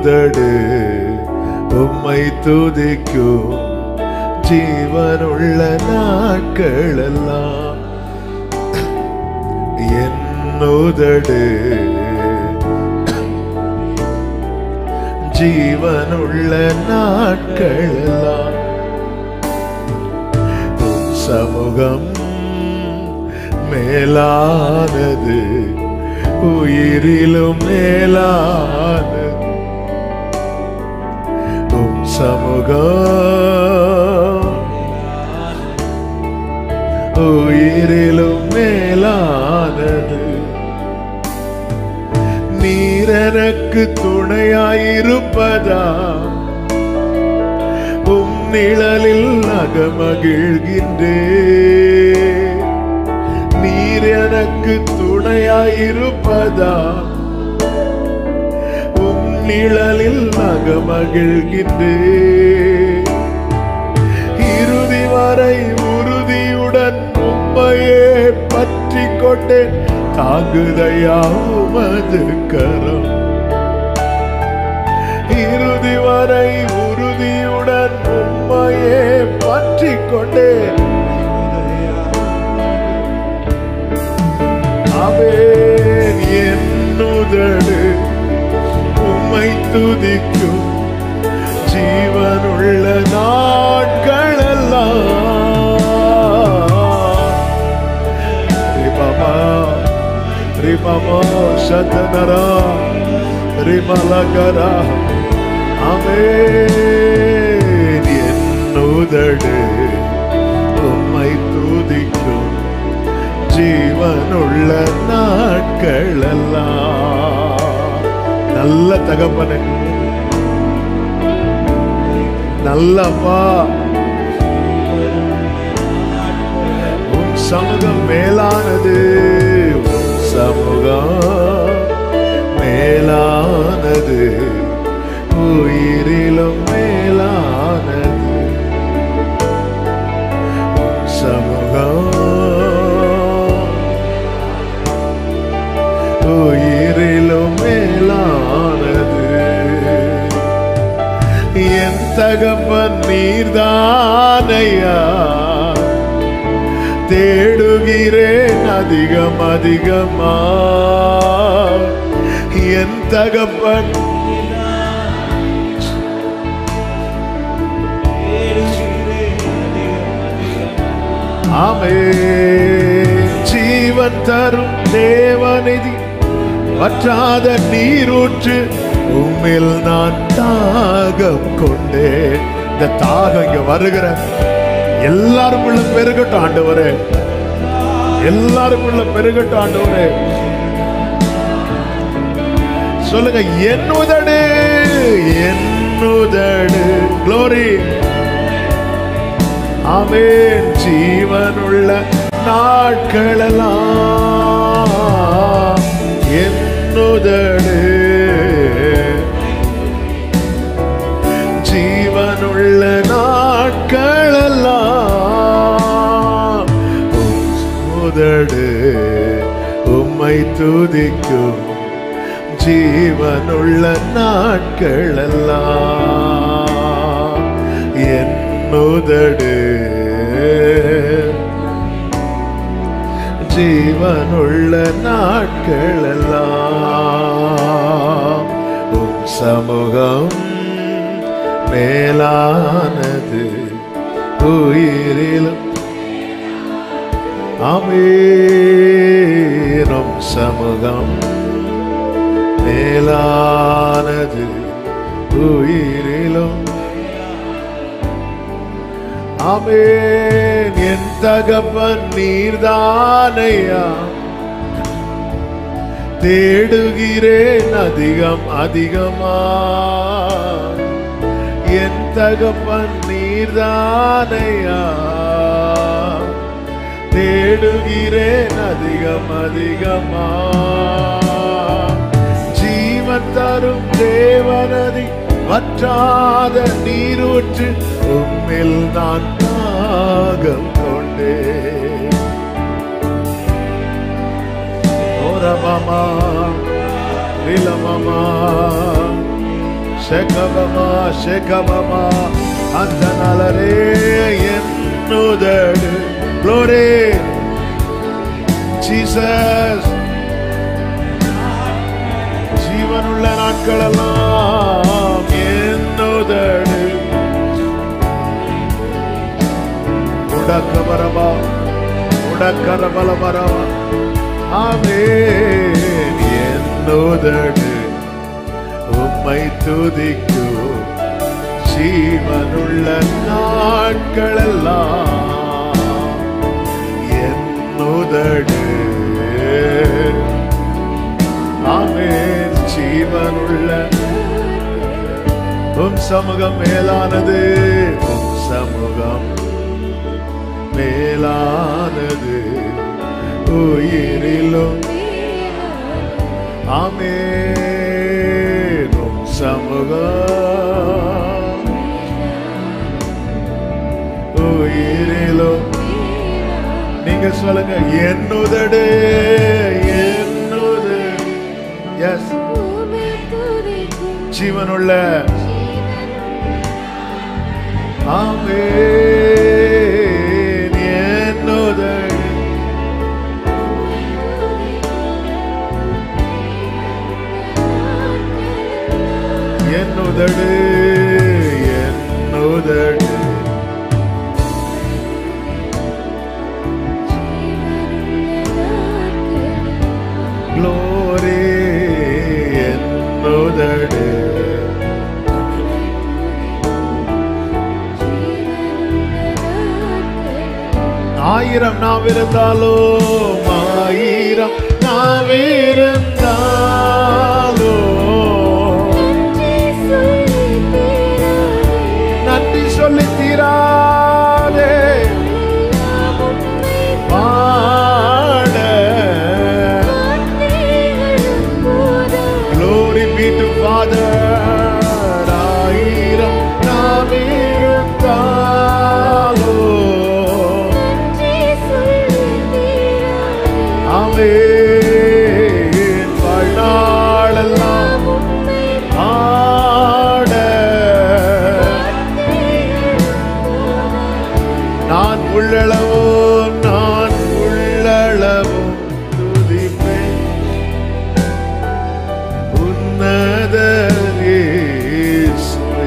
உதடு உம்மை துதிக்கும் ஜீவனுள்ள நாட்களெல்லாம் என் உதடு ஜீவனுள்ள நாட்களெல்லாம் உம் சமூகம் மேலானது உயிரிலும் மேலானது உம் சமூகம் உயிரிலும் மேலானது நீர் எனக்கு துணையாயிருப்பதா உம் நிழலில் அகமகிழ்கின்றே நீர் எனக்கு துணையாயிருப்பதா உம் நிழலில் அகமகிழ்கின்றே இறுதி வரை உறுதியுடன் உம்மையே பற்றி கொண்டேன் தாங்குதையா உமது கரம் இறுதி வரை உறுதியுடன் உம்மையே பற்றி கொண்டேன் அவன் என்னுதடு உம்மை துதிக்கும் ஜீவனுள்ள நாட்களெல்லாம் ரிபமா ரிபமா சதனரா ரிமலகரா அமேன் என்னுதடு உம்மை துதிக்கும் ஜீவனுள்ள நாட்களெல்லாம் நல்ல தகப்பனே நல்லப்பா உன் சமூகம் மேலானது உன் சமூகம் மேலானது உயிரிலும் மேலானது உன் சமூகம் உயிரிலும் மேலானது என் தகப்பன் நீர்தானையா தேடுகிறேன் அதிகம் அதிகமா என் தகப்பன் ஆமே ஜீவன் தரும் தேவநிதி வற்றாத நீரூற்று உம்மில் நான் தாகம் கொண்டேன் இந்த தாகம் இங்க வருகிற எல்லாருக்குள்ள பெருகட்டும் ஆண்டவரே எல்லாருக்குள்ள பெருகட்டும் ஆண்டவரே சொல்லுங்க என் உதடு என் உதடு க்ளோரி ஆமென் ஜீவனுள்ள நாட்களெல்லாம் என்னுதடு ஜீவனுள்ள நாட்களெல்லாம் உம் உதடு உம்மை துதிக்கும் ஜீவனுள்ள நாட்களெல்லாம் என்னுதடு ஜீவனுள்ள நாட்களெல்லாம் உம் சமூகம் மேலானது உயிரிலும் அமீனும் சமூகம் மேலானது உயிரிலும் ஆமென் என் தகப்பன் நீர்தானையா தேடுகிறேன் அதிகம் அதிகமா என் தகப்பன் நீர்தானையா தேடுகிறேன் அதிகம் அதிகமா ஜீவன் தரும் தேவனதி வற்றாத நீரூற்று உம்மில் நான் தாகம் கொண்டேன் ஓரமமா நிலமமா ಶಕಮಮ ಶಕಮಮ ಅಂತ ನಲರೇ ಎನ್ನುದಡು ಗ್ಲೋರಿ ஜீசஸ் ஜீவனுள்ள நாட்களெல்லாம் என்னுதடு உடக்க வரவா உடக்கர பல வரவா ஆமென் என்னுதடு உம்மை துதிக்கும் ஜீவனுள்ள நாட்களெல்லாம் என்னுதடு ஆமென் ஜீவனுள்ள உம் சமூகம் மேலானது உம் சமூகம் மேலானது உயிரிலும் ஆமென் உம் சமூகம் உயிரிலும் நீங்க சொல்லுங்க என்னுதடு என்னுது எஸ் ஜீவனுள்ள ஆமென் என்னுதடு என்னுதடு என்னுதடு glory என்னுதடு ஆயிரம் நாம் இருந்தாலும் ஆயிரம் நாம் இருந்தாலும் நன்றி சொல்லி தீராதே பாட Glory be to Father. ஆயிரம் நாம் இருந்தாலோ ஆமென் வாழ்நாளெல்லாம் ஆட நான் உள்ளளவும் நான் உள்ளளவும் துதிப்பேன் உன்னத இயேசுவே.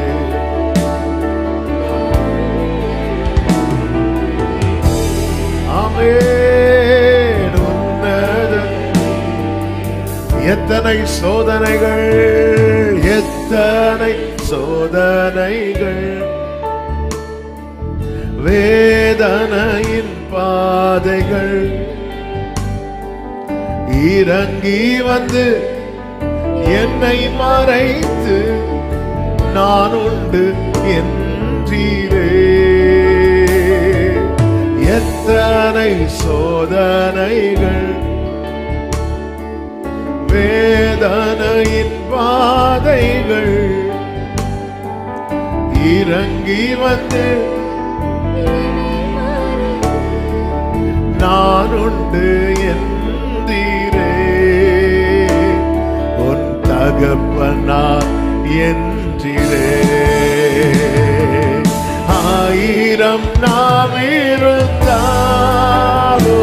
ஆமென் உன்னத எத்தனை சோதனைகள் எத்தனை சோதனைகள் வேதனையின் பாதைகள் இறங்கி வந்து என்னை மறைத்து நான் உண்டு என்றீரே எத்தனை சோதனைகள் வேதனையின் பாதைகள் இறங்கி வந்து நான் உண்டு என்றீரே உன் தகப்பனா என்றிரே ஆயிரம் நாம் இருந்தாலோ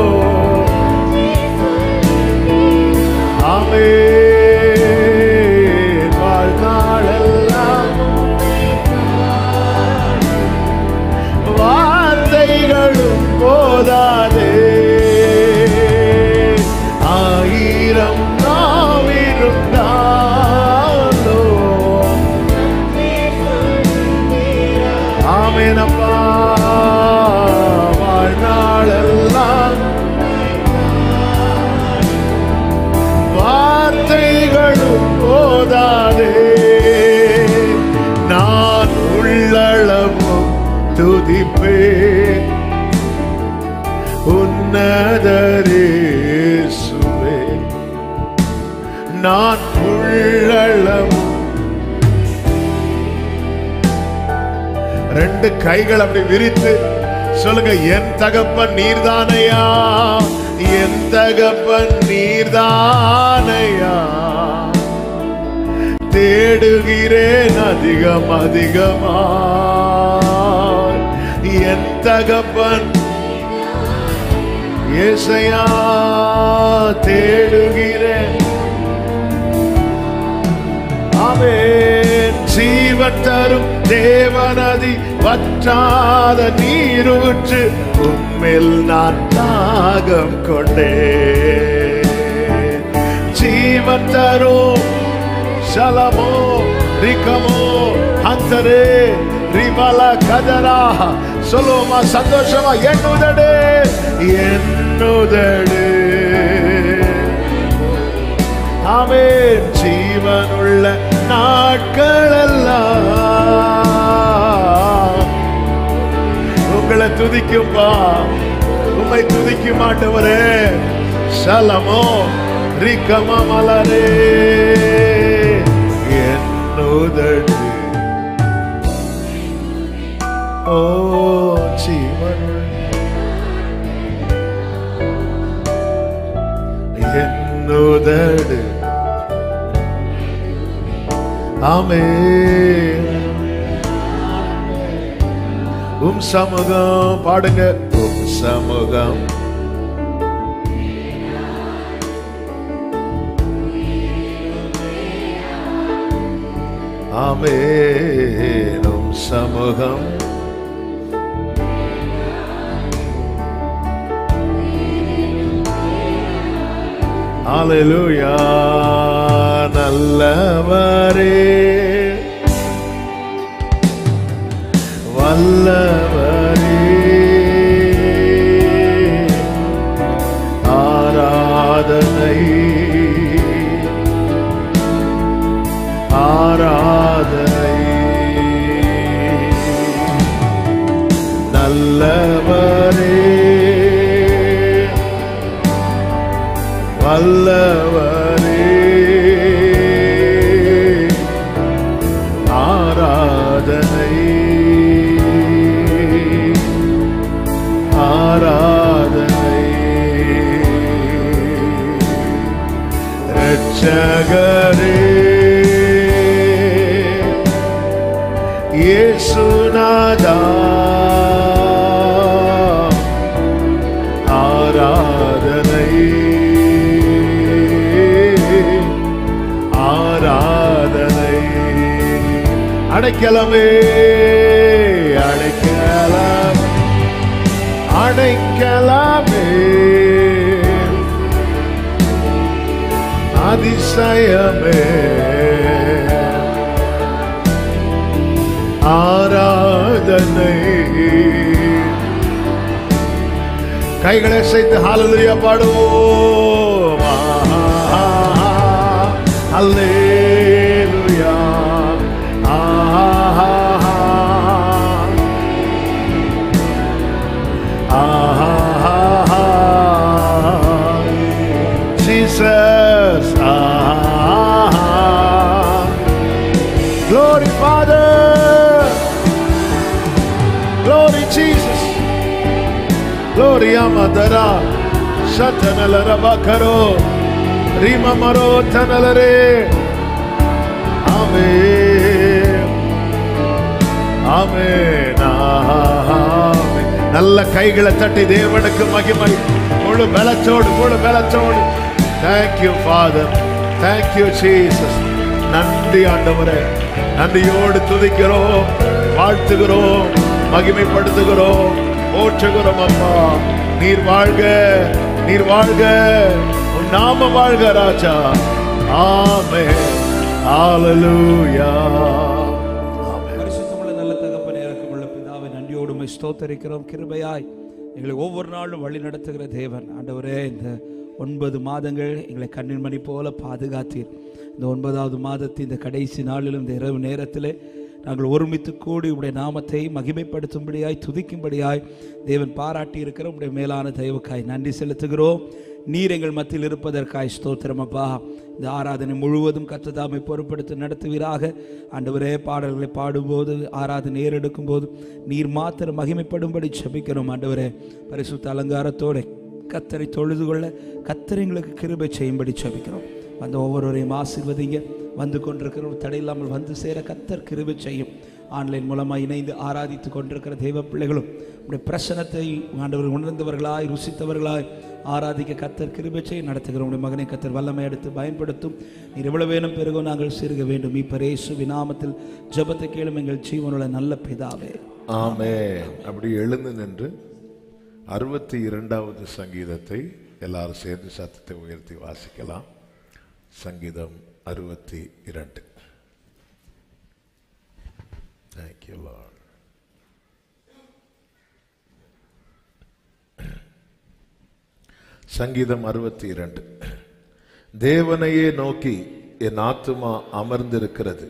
ஆமென் வாழ்நாளெல்லாம் வார்த்தைகளும் போதாதே ஆயிரம் நாம் இருந்தாலோ ஆமேனப்பா வாழ்நாளெல்லாம் வார்த்தைகளும் போதாதே நான் உள்ளளவும் துதிப்பேன் உன்னதரேசுவே நான் உள்ளளவும் ரெண்டு கைகள் அப்படி விரித்து சொல்லுங்க என் தகப்பன் நீர்தானையா என் தகப்பன் நீர்தானையா தேடுகிறேன் அதிகம் அதிகமா என் தகப்பன் ஏசையா தேடுகிறேன் ஆமென் ஜீவன் தரும் தேவனதி வற்றாத நீரூற்று உம்மில் நான் தாகம் கொண்டேன் ஜீவன் தரும் ಶಲಮೋ ರಿಕಮೋ ಅಂತರೇ ರಿಬಲ ಕದರ ಸೊಲೋಮ ಸಂತೋಷವ ಎನ್ನುವುದಡೆ ಎನ್ನುವುದಡೆ ஆமென் ஜீவனுள்ள நாட்களெல்லாம் உங்களை துதிக்கும்பா உம்மை துதிக்க மாட்டவரே சலமோ ரிக்கம மலரே என்னுதடு ஓ ஜீவனுள்ள என்னுதடு ஆமே உம் சமூகம் பாடுங்க உம் சமூகம் ஆமென் உம் சமூகம் ஹalleluya நல்லவரே வல்லவரே ஆராதனை ஆராதனை நல்லவரே வல்லவரே ஆராதனை ஆராதனை ரட்சகரே இயேசுநாதா ஆராதனை ஆராதனை அடைக்கலமே அடைக்கலம் அடைக்கலமே அதிசயமே ஆராதனை கைகளை செய்து ஹalleluya பாடுவோம் ஹalleluya Jesus Glory Father Glory Jesus Glory Amadara Shatanala Rabakaro Rima Maro Tanalare Amen Amen Amen நல்ல கைகளை தட்டி தேவனுக்கு மகிமை முழு பலத்தோடு முழு பலத்தோடு தேங்க்யூ ஃபாதர் தேங்க்யூ ஜீசஸ் நன்றி ஆண்டவரே நன்றியோடு துதிக்கிறோம் வாழ்த்துகிறோம் மகிமைப்படுத்துகிறோம் போற்றுகிறோம் அப்பா நீர் வாழ்க நீர் வாழ்க உன் நாம வாழ்க ராஜா ஆமே ஹalleluya ஆமென் பரிசுத்தமுள்ள நல்ல தகப்பனே இறக்கமுள்ள பிதாவை நன்றியோடு உம்மை ஸ்தோத்தரிக்கிறோம் கிருபையாய் எங்களை ஒவ்வொரு நாளும் வழி நடத்துகிற தேவன் ஆண்டவரே இந்த ஒன்பது மாதங்கள் எங்களை கண்ணின் மணி போல பாதுகாத்தீர் இந்த ஒன்பதாவது மாதத்தின் இந்த கடைசி நாளிலும் இந்த இரவு நேரத்திலே நாங்கள் ஒருமித்து கூடி உடைய நாமத்தை மகிமைப்படுத்தும்படியாய் துதிக்கும்படியாய் தேவன் பாராட்டி இருக்கிற உடைய மேலான தயவுக்காய் நன்றி செலுத்துகிறோம் நீர் எங்கள் மத்தியில் இருப்பதற்காய் ஸ்தோத்திரமப்பா இந்த ஆராதனை முழுவதும் கத்ததாமை பொறுப்படுத்தி நடத்துவீராக ஆண்டவரே பாடல்களை பாடும்போது ஆராதனை ஏறெடுக்கும் போது நீர் மாத்திரம் மகிமைப்படும்படி செபிக்கிறோம் ஆண்டவரே பரிசுத்த அலங்காரத்தோட கத்தரை தொழுது கொள்ள கத்தரை எங்களுக்கு கிருபை செய்யும்படி செபிக்கிறோம் அந்த ஒவ்வொருவரையும் ஆசீர்வதிங்க வந்து கொண்டிருக்கிற தடை இல்லாமல் வந்து சேர கத்தர் கிருபை செய்யும் ஆன்லைன் மூலமாக இணைந்து ஆராதித்து கொண்டிருக்கிற தெய்வ பிள்ளைகளும் உடைய பிரசனத்தை ஆண்டவர் உணர்ந்தவர்களாய் ருசித்தவர்களாய் ஆராதிக்க கத்தர் கிருபை செய்ய நடத்துகிற உடைய மகனை கத்தர் வல்லமை எடுத்து பயன்படுத்தும் நீர் எவ்வளவு வேணும் பிறகு நாங்கள் சிறுக வேண்டும் இப்பரேசு விநாமத்தில் ஜெபத்தை கேளும் எங்கள் ஜீவனுள்ள நல்ல பிதாவே ஆமே அப்படி எழுந்து நின்று அறுபத்தி இரண்டாவது சங்கீதத்தை எல்லாரும் சேர்ந்து சத்தத்தை உயர்த்தி வாசிக்கலாம் சங்கீதம் அறுபத்தி இரண்டு தேங்க்யூ லார்ட் சங்கீதம் அறுபத்தி இரண்டு தேவனையே நோக்கி என் ஆத்துமா அமர்ந்திருக்கிறது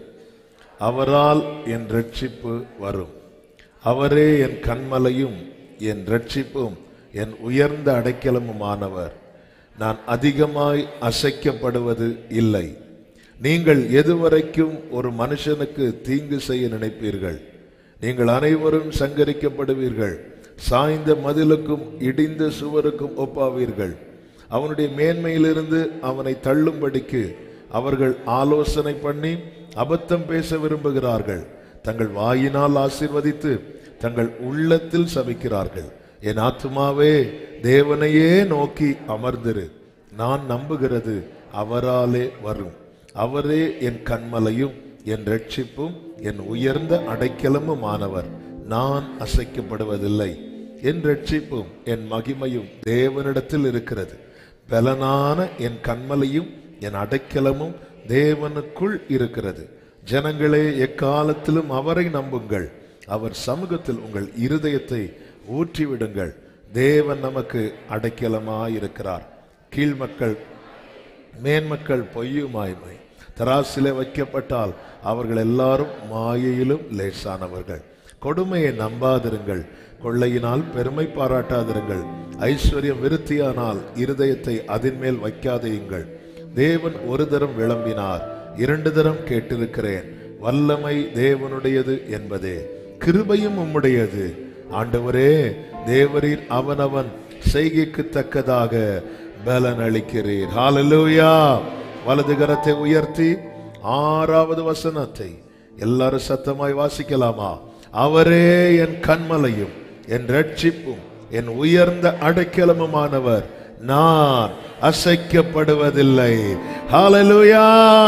அவரால் என் ரட்சிப்பு வரும் அவரே என் கண்மலையும் என் ரட்சிப்பும் என் உயர்ந்த அடைக்கலமுமானவர் நான் அதிகமாய் அசைக்கப்படுவது இல்லை நீங்கள் எதுவரைக்கும் ஒரு மனுஷனுக்கு தீங்கு செய்ய நினைப்பீர்கள் நீங்கள் அனைவரும் சங்கரிக்கப்படுவீர்கள் சாய்ந்த மதிலுக்கும் இடிந்த சுவருக்கும் ஒப்பாவீர்கள் அவனுடைய மேன்மையிலிருந்து அவனை தள்ளும்படிக்கு அவர்கள் ஆலோசனை பண்ணி அபத்தம் பேச விரும்புகிறார்கள் தங்கள் வாயினால் ஆசீர்வதித்து தங்கள் உள்ளத்தில் சபிக்கிறார்கள் என் ஆத்துமாவே தேவனையே நோக்கி அமர்ந்திரு நான் நம்புகிறது அவராலே வரும் அவரே என் கண்மலையும் என் ரட்சிப்பும் என் உயர்ந்த அடைக்கலமுமானவர் நான் அசைக்கப்படுவதில்லை என் ரட்சிப்பும் என் மகிமையும் தேவனிடத்தில் இருக்கிறது பலனான என் கண்மலையும் என் அடைக்கலமும் தேவனுக்குள் இருக்கிறது ஜனங்களே எக்காலத்திலும் அவரை நம்புங்கள் அவர் சமூகத்தில் உங்கள் இருதயத்தை ஊற்றிவிடுங்கள் தேவன் நமக்கு அடைக்கலமாயிருக்கிறார் கீழ்மக்கள் மேன்மக்கள் பொய்யுமாய்மை தராசிலே வைக்கப்பட்டால் அவர்கள் எல்லாரும் மாயையிலும் லேசானவர்கள் கொடுமையை நம்பாதிருங்கள் கொள்ளையினால் பெருமை பாராட்டாதிருங்கள் ஐஸ்வர்யம் விருத்தியானால் இருதயத்தை அதின் மேல் வைக்காதேயுங்கள் தேவன் ஒரு தரம் விளம்பினார் இரண்டு தரம் கேட்டிருக்கிறேன் வல்லமை தேவனுடையது என்பதே கிருபையும் உம்முடையது ஆண்டவரே தேவரீர் அவனவன் செய்கைக்கு தக்கதாக பலன் அளிக்கிறீர் ஹalleluya வலது கரத்தை உயர்த்தி ஆறாவது வசனத்தை எல்லாரும் சத்தமாய் வாசிக்கலாமா அவரே என் கண்மலையும் என் ரட்சிப்பும் என் உயர்ந்த அடைக்கலமுமானவர் நான் அசைக்கப்படுவதில்லை ஹalleluya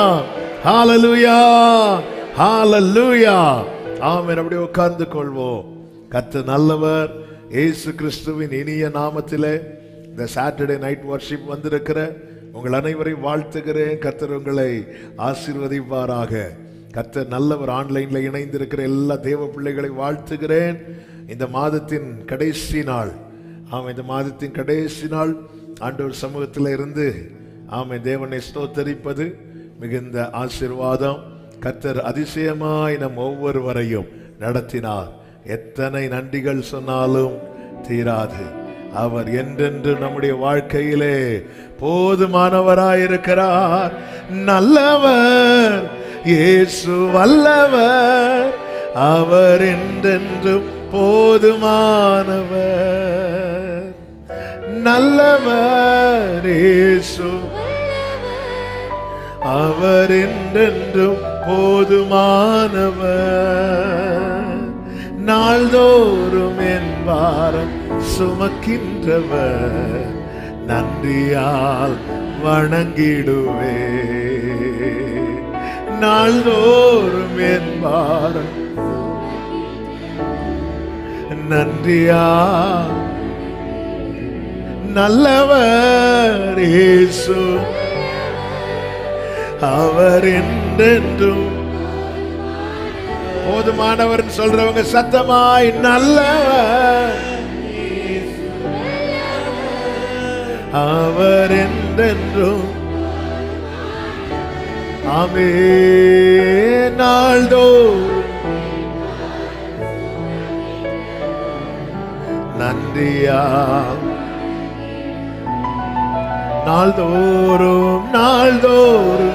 ஹalleluya ஹalleluya ஆமென் அப்படியே உட்கார்ந்து கொள்வோம் கர்த்தர் நல்லவர் இயேசு கிறிஸ்துவின் இனிய நாமத்திலே இந்த சாட்டர்டே நைட் வர்ஷிப் வந்திருக்கிற உங்கள் அனைவரையும் வாழ்த்துகிறேன் கர்த்தர் உங்களை ஆசீர்வதிப்பாராக கர்த்தர் நல்லவர் ஆன்லைன்ல இணைந்திருக்கிற எல்லா தேவ பிள்ளைகளை வாழ்த்துகிறேன் இந்த மாதத்தின் கடைசி நாள் ஆமாம் இந்த மாதத்தின் கடைசி நாள் ஆண்டவர் சமூகத்தில் இருந்து ஆமாம் தேவனை ஸ்தோத்தரிப்பது மிகுந்த ஆசீர்வாதம் கர்த்தர் அதிசயமாய் நம் ஒவ்வொருவரையும் நடத்தினார் எத்தனை நன்றிகள் சொன்னாலும் தீராது அவர் என்றென்று நம்முடைய வாழ்க்கையிலே போதுமானவராயிருக்கிறார் நல்லவர் இயேசு வல்லவர் அவர் என்றென்றும் போதுமானவர் நல்லவர் இயேசு அவர் என்றென்றும் போதுமானவர் நாள்தோறும் என் பாரம் சுமக்கின்றவர் நன்றியால் வணங்கிடுவே நாள்தோறும் என் பாரம் நன்றியால் நல்லவர் இயேசு அவர் என்றென்றும் போதுமானவர் சொல்றவங்க சத்தமாய் நல்லவர் அவர் என்றென்றும் ஆமே நாள்தோறும் நன்றியா நாள்தோறும் நாள்தோறும்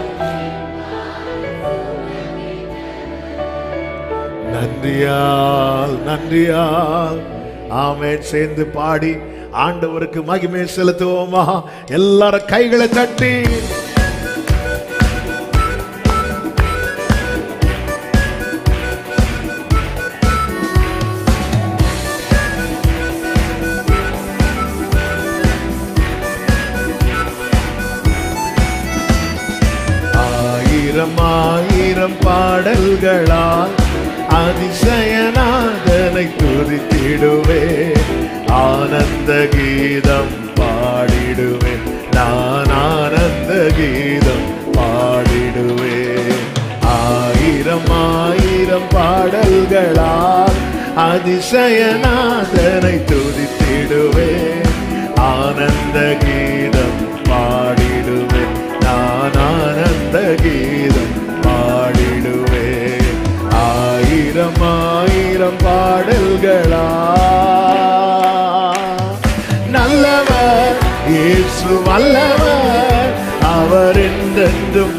நன்றியால் நன்றியால் ஆமென் சேர்ந்து பாடி ஆண்டவருக்கு மகிமை செலுத்துவோமா எல்லாரும் கைகளை தட்டி ஆயிரம் ஆயிரம் பாடல்களால் அதிசயநாதனை துதித்திடுவேன் ஆனந்த கீதம் பாடிடுவேன் நான் ஆனந்த கீதம் பாடிடுவேன் ஆயிரம் ஆயிரம் பாடல்களால் அதிசயநாதனை துதித்திடுவேன் ஆனந்த கீதம் பாடிடுவேன் நான் ஆனந்த கீதம் பாடிடுவேன் ஆயிரம் ஆயிரம் பாடல்களா நல்லவர் இயேசு வல்லவர் அவர் என்றென்றும்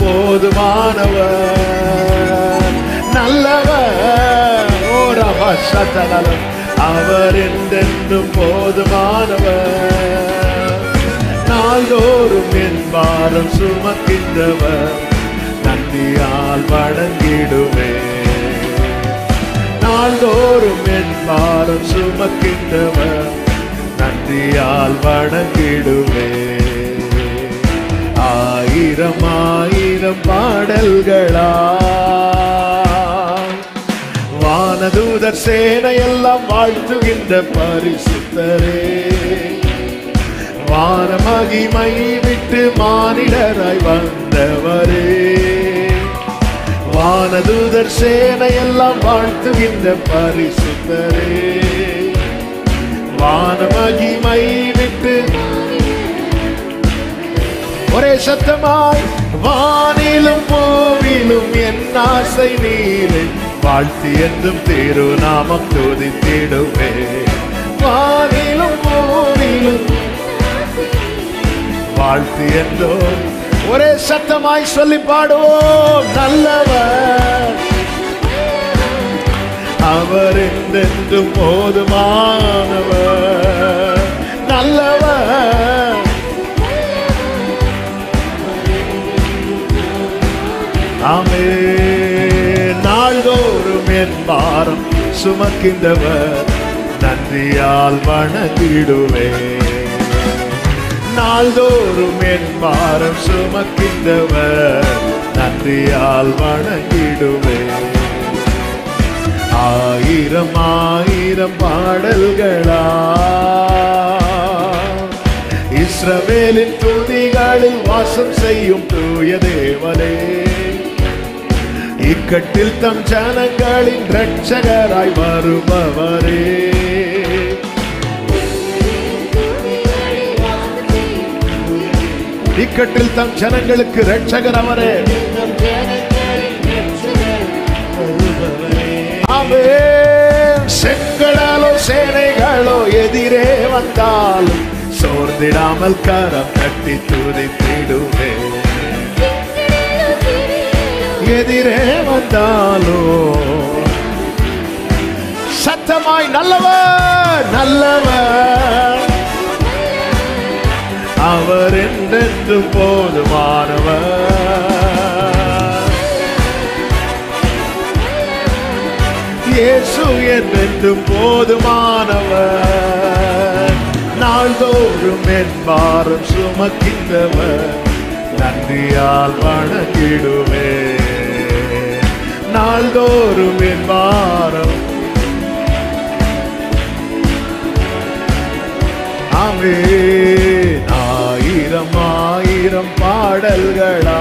போதுமானவர் நல்லவர் ஓரவ சதனலம் அவர் என்றென்றும் போதுமானவர் நாள்தோறும் என் பாரம் சுமக்கின்றவர் நன்றியால் வணங்கிடுவேன் நாள்தோறும் என் பாரம் சுமக்கின்றவர் நன்றியால் வணங்கிடுவேன் ஆயிரம் ஆயிரம் பாடல்களா வானதூதர் சேனையெல்லாம் வாழ்த்துகின்ற பரிசுத்தரே வான மகிமை விட்டு மானிடராய் வந்தவரே வானதூதர் சேனையெல்லாம் வாழ்த்துகின்ற பரிசுத்தரே வான மகிமை விட்டு ஒரே சத்தமாய் வானிலும் பூவிலும் என் ஆசை நீரை வாழ்த்தி என்றும் திருநாமம் துதித்திடுவே வானிலும் பூவிலும் வாழ்த்தி என்றோ ஒரே சத்தமாய் சொல்லி பாடுவோம் நல்லவர் அவர் என்றென்றும் போதுமானவர் நல்லவர் ஆமே நாள்தோறும் என் பாரம் சுமக்கின்றவர் நன்றியால் வணங்கிடுவேன் நாள்தோறும் என் பாரம் சுமக்கின்றவர் நன்றியால் வணங்கிடுவேன் ஆயிரம் ஆயிரம் பாடல்களா இஸ்ரவேலின் துதிகளில் வாசம் செய்யும் தூய தேவனே இக்கட்டில் தம் ஜனங்களின் ரட்சகராய் வருபவரே இக்கட்டில் தம் ஜனங்களுக்கு ரட்சகர் அவரே ஆமே செங்கடலோ சேனைகளோ எதிரே வந்தாலும் சோர்ந்திடாமல் கரம் கட்டி துதித்திடுவே எதிரே வந்தாலோ சத்தமாய் நல்லவர் நல்லவர் அவர் என்றென்றும் போதுமானவர் இயேசு என்றென்றும் போதுமானவர் நாள்தோறும் என் பாரம் சுமக்கின்றவர் நன்றியால் வணங்கிடுவே நாள்தோறும் என் பாரம் ஆமே ஆயிரம் ஆயிரம் பாடல்களா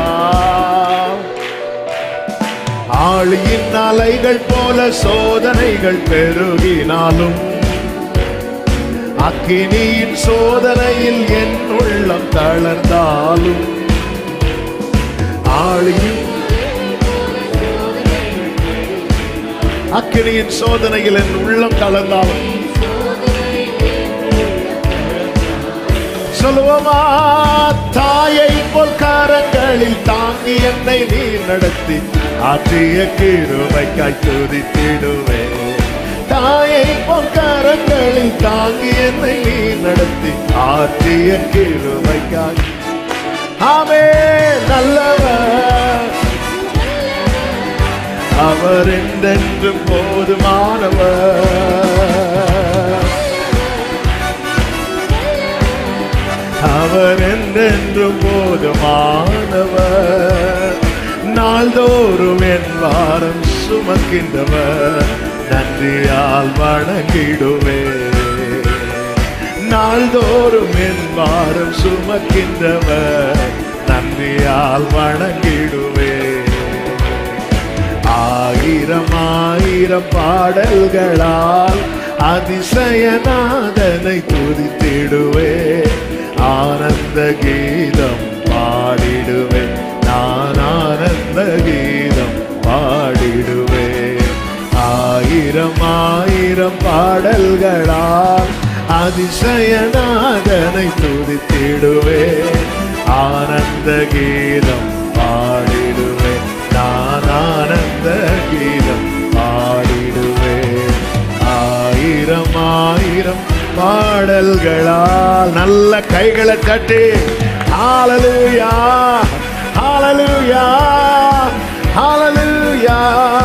ஆழியின் அலைகள் போல சோதனைகள் பெருகினாலும் அக்கினியின் சோதனையில் என் உள்ளம் தளர்ந்தாலும் ஆழியின் அக்கினியின் சோதனையில் என் உள்ளம் தளர்ந்தாலும் சொல்லுவோமா தாயை போல் கரங்களில் தாங்கி என்னை நீ நடத்தி ஆற்றிய கிருபைக்காய் துதித்திடுவே தாயை போல் கரங்களில் தாங்கி என்னை நீ நடத்தி ஆற்றிய கிருபைக்காய் ஆமே நல்லவர் அவர் என்றென்றும் போதுமானவர் அவர் என்றென்றும் போதுமானவர் நாள் என் வாரம் சுமக்கின்றவர் நன்றியால் வணங்கிடுவே நாள்தோறும் என் வாரம் சுமக்கின்றவர் நன்றியால் வணங்கிடுவே ஆயிரம் ஆயிரம் பாடல்களால் அதிசயநாதனை துதித்திடுவே ஆனந்த கீதம் பாடிடுவே நான் ஆனந்த கீதம் பாடிடுவே ஆயிரம் ஆயிரம் பாடல்களால் அதிசயநாதனை துதித்திடுவே ஆனந்த கீதம் பாடிடுவே நான் ஆனந்த கீதம் பாடிடுவே ஆயிரம் ஆயிரம் பாடல்களால் நல்ல கைகளை தட்டி ஹalleluya ஹalleluya ஹalleluya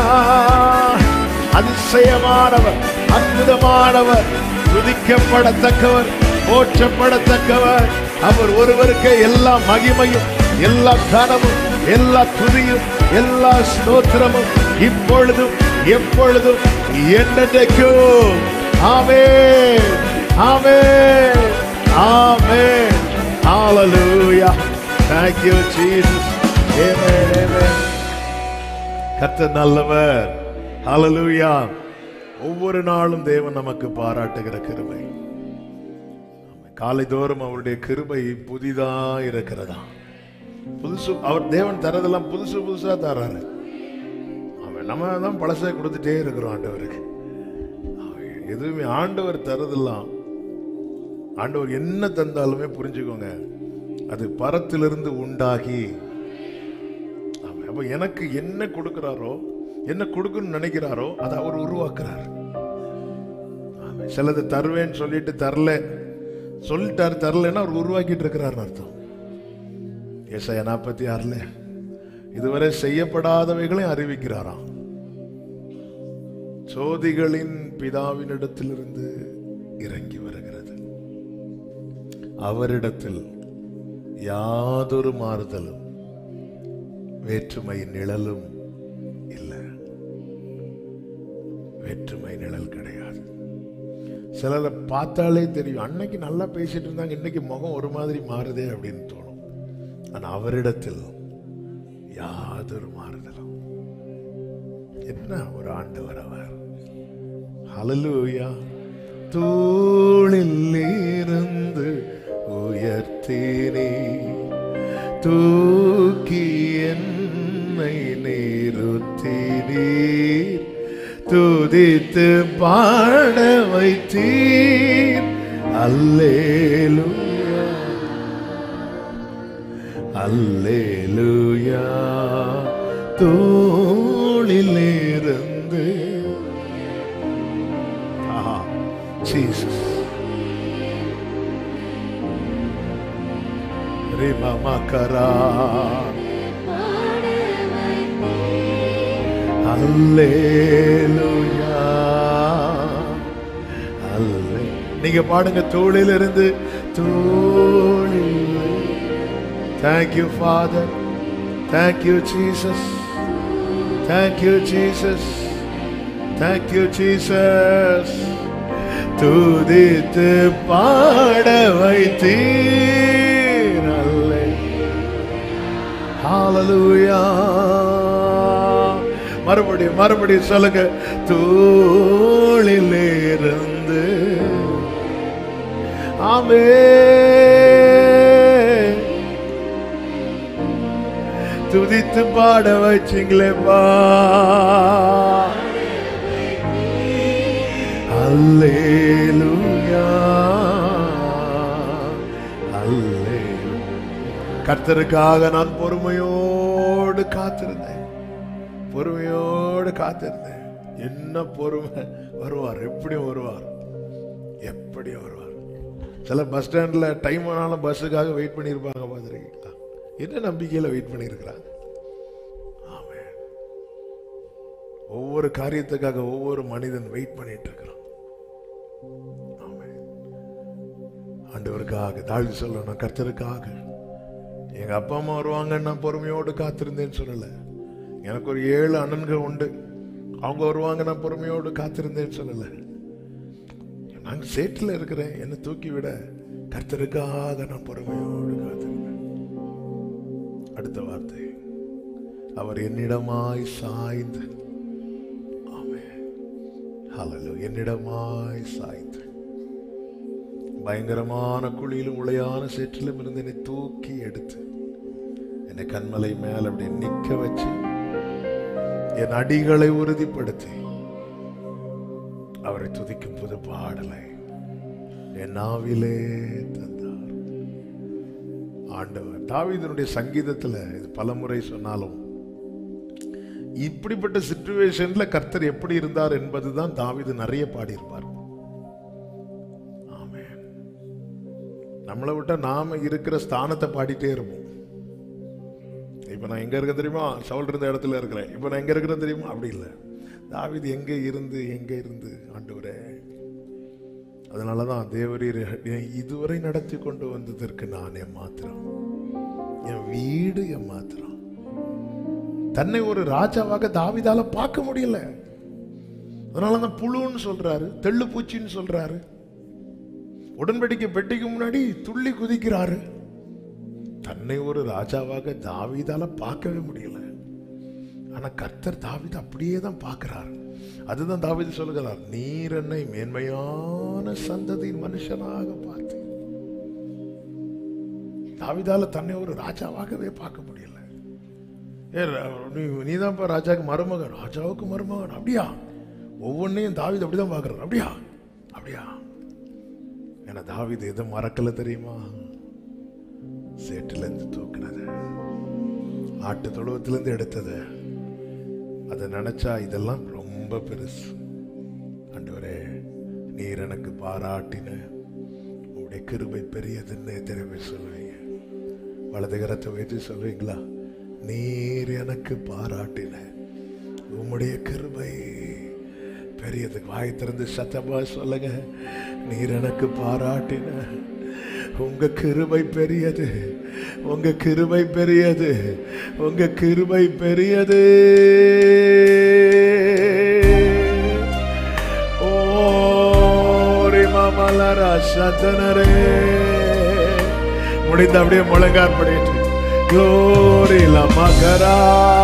அதிசயமானவர் அற்புதமானவர் துதிக்கப்படத்தக்கவர் போற்றப்படத்தக்கவர் அவர் ஒருவருக்கு எல்லா மகிமையும் எல்லா கனமும் எல்லா துதியும் எல்லா ஸ்தோத்திரமும் இப்பொழுதும் எப்பொழுதும் என்னைக்கும் ஆமே ஆமே ஆமே Hallelujah. Thank you, Jesus. Amen, amen. கர்த்தர் நல்லவர் ஹalleluya ஒவ்வொரு நாளும் தேவன் நமக்கு பாராட்டுகிற கிருபை காலைதோறும் அவருடைய கிருபை புதிதா இருக்கிறதா புதுசு அவர் தேவன் தரதெல்லாம் புதுசு புதுசா தராரு அவன் நம்ம தான் பழசை கொடுத்துட்டே இருக்கிறோம் ஆண்டவருக்கு அவன் எதுவுமே ஆண்டவர் தரதெல்லாம் ஆண்டவர் என்ன தந்தாலுமே புரிஞ்சுக்கோங்க அது பரத்திலிருந்து உண்டாகி ஆமா. அப்ப எனக்கு என்ன கொடுக்கிறாரோ என்ன கொடுக்கணும்னு நினைக்கிறாரோ அதை அவர் உருவாக்குறார் ஆமா. சிலது தருவேன்னு சொல்லிட்டு தரல சொல்லிட்டாரு தரலன்னா அவர் உருவாக்கிட்டு இருக்கிறாருன்னு அர்த்தம் ஏசாயா நாற்பத்தி ஆறுல இதுவரை செய்யப்படாதவைகளையும் அறிவிக்கிறாராம் சோதிகளின் பிதாவினிடத்திலிருந்து இறங்கி வருகிறது அவரிடத்தில் யாதொரு மாறுதலும் வேற்றுமை நிழலும் இல்லை வேற்றுமை நிழல் கிடையாது சிலரை பார்த்தாலே தெரியும் அன்னைக்கு நல்லா பேசிட்டு இருந்தாங்க இன்னைக்கு முகம் ஒரு மாதிரி மாறுதே அப்படின்னு தோணும் ஆனா அவரிடத்தில் யாதொரு மாறுதலும் என்ன ஒரு ஆண்டவர் அவர் ஹalleluya தூளில் இருந்து உயர்த்தினே தூக்கி என்னை நிறுத்தினீர் துதித்து பாட வைத்தீர் அல்லேலூயா அல்லேலூயா தோளிலிருந்து ஆஹா ஜீசஸ் ரிமா மக்கரா அல்லேலூயா அல்லே நீங்க பாடுங்க தோளிலிருந்து தோளில் Thank you, Father. Thank you, Jesus. Thank you, Jesus. Thank you, Jesus. துதித்து பாட வைத்தீர் அல்லே Hallelujah. மறுபடியும் மறுபடியும் சொல்லுங்க தோளிலிருந்து ஆமே துதித்து பாட வச்சிங்களேப்பா அல்லேலூயா அல்லேலூயா கர்த்தருக்காக நான் பொறுமையோடு காத்திருந்தேன் பொறுமையோடு காத்திருந்தேன் என்ன பொறுமை வருவார் எப்படியும் வருவார் எப்படியும் வருவார் சில பஸ் ஸ்டாண்ட்ல டைம் ஆனாலும் பஸ்ஸுக்காக வெயிட் பண்ணியிருப்பாங்க பார்த்துருக்கீங்களா என்ன நம்பிக்கையில வெயிட் பண்ணியிருக்கிறாங்க ஆமென். ஒவ்வொரு காரியத்துக்காக ஒவ்வொரு மனிதன் வெயிட் பண்ணிட்டு இருக்கிறான் ஆமென். ஆண்டவருக்காக தாழ்வு சொல்லணும் கர்த்தருக்காக எங்க அப்பா அம்மா வருவாங்கன்னு நான் பொறுமையோடு காத்திருந்தேன்னு சொல்லல எனக்கு ஒரு ஏழு அண்ணன்கள் உண்டு அவங்க வருவாங்க நான் பொறுமையோடு காத்திருந்தேன்னு சொல்லல நாங்க சேற்றில் இருக்கிறேன் என்னை தூக்கி விட கர்த்தருக்காக நான் பொறுமையோடு காத்திருந்தேன் அடுத்த வார்த்தை அவர் என்னிடமாய் சாய்ந்து ஆமென் ஹalleluya என்னிடமாய் சாய்ந்து பயங்கரமான குழியிலும் உளையான சேற்றிலும் இருந்து என்னை தூக்கி எடுத்து என்னை கண்மலை மேல் அப்படி நிக்க வச்சு என் அடிகளை உறுதிப்படுத்தி அவரை துதிக்கும் புது பாடலை என் நாவிலே தந்தார் ஆண்டவர் தாவீதனுடைய சங்கீதத்துல இது பலமுறை சொன்னாலும் இப்படிப்பட்ட சிச்சுவேஷன்ல கர்த்தர் எப்படி இருந்தார் என்பதுதான் தாவீது நிறைய பாடியிருப்பார் ஆமென் நம்மளை விட்டா நாம இருக்கிற ஸ்தானத்தை பாடிட்டே இருப்போம் இப்ப நான் எங்க இருக்க தெரியுமா சவுல் இருந்த இடத்துல இருக்கிறேன் இப்ப நான் எங்க இருக்கிறேன் தெரியுமா அப்படி இல்லை தாவீது எங்க இருந்து எங்க இருந்து ஆண்டவரே அதனாலதான் தேவரீர் என்னை இதுவரை நடத்தி கொண்டு வந்ததற்கு நான் ஏமாத்திரம் என் வீடு ஏமாத்திரம் தன்னை ஒரு ராஜாவாக தாவிதால பார்க்க முடியல அதனாலதான் புழுன்னு சொல்றாரு தெள்ளு பூச்சின்னு சொல்றாரு உடன்படிக்கை பெட்டிக்கு முன்னாடி துள்ளி குதிக்கிறாரு தன்னை ஒரு ராஜாவாக தாவீதால பார்க்கவே முடியல ஆனா கர்த்தர் தாவீது அப்படியே தான் பார்க்கிறார் அதுதான் தாவீது சொல்லுகிறார் நீர் என்னை மேன்மையான சந்ததியின் மனுஷனாக பார்த்து தாவீதால தன்னை ஒரு ராஜாவாகவே பார்க்க முடியல ஏ நீ நீதான்ப்பா ராஜாவுக்கு மருமகன் ராஜாவுக்கு மருமகன் அப்படியா ஒவ்வொன்றையும் தாவீது அப்படிதான் பார்க்கறாரு அப்படியா அப்படியா ஏன்னா தாவீது எதை மறக்கல தெரியுமா சேற்றிலிருந்து தூக்குனது ஆட்டு தொழுவத்திலிருந்து எடுத்தது அதை நினைச்சா இதெல்லாம் ரொம்ப பெருசு ஆண்டவரே நீர் எனக்கு பாராட்டின உங்களுடைய கிருபை பெரியதுன்னு எத்தனை பேர் சொல்லுவீங்க வலது கரத்தை வைத்து சொல்லுவீங்களா நீர் எனக்கு பாராட்டின உம்முடைய கிருபை பெரியது வாய் திறந்து சத்தமா சொல்லுங்க நீர் எனக்கு பாராட்டின உங்க கிருபை பெரியது உங்க கிருபை பெரியது உங்க கிருபை பெரியது ஓரி மமலரா சதனரே முடிந்த அப்படியே முழங்கார் படிட்டு க்ளோரி லமகரா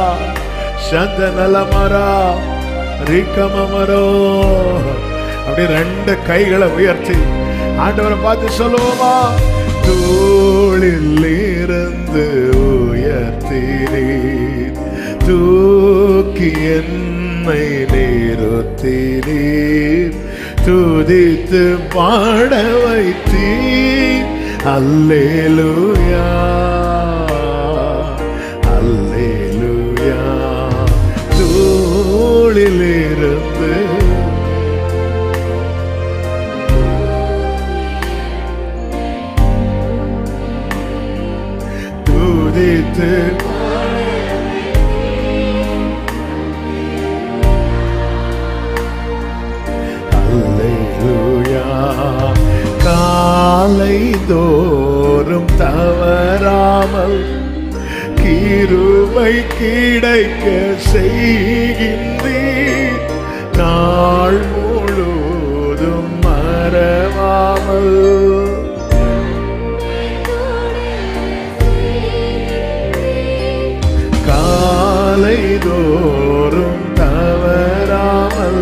சந்தனலமரா ரிக்கமரோ அப்படியே ரெண்டு கைகளை உயர்த்தி ஆண்டவரை பார்த்து சொல்லுவோமா தூளில் இருந்து உயர்த்தினீர் தூக்கி என்னை நிறுத்தினீர் துதித்து பாட வைத்தீர் அல்லேலூயா அல்லேலூயா தூளிலிருந்து துதித்து அல்லேலூயா காலை தோறும் தவறாமல் கிருபை கிடைக்க செய்கின்றீர் நாள் முழுவதும் மறவாமல் காலை தோறும் தவறாமல்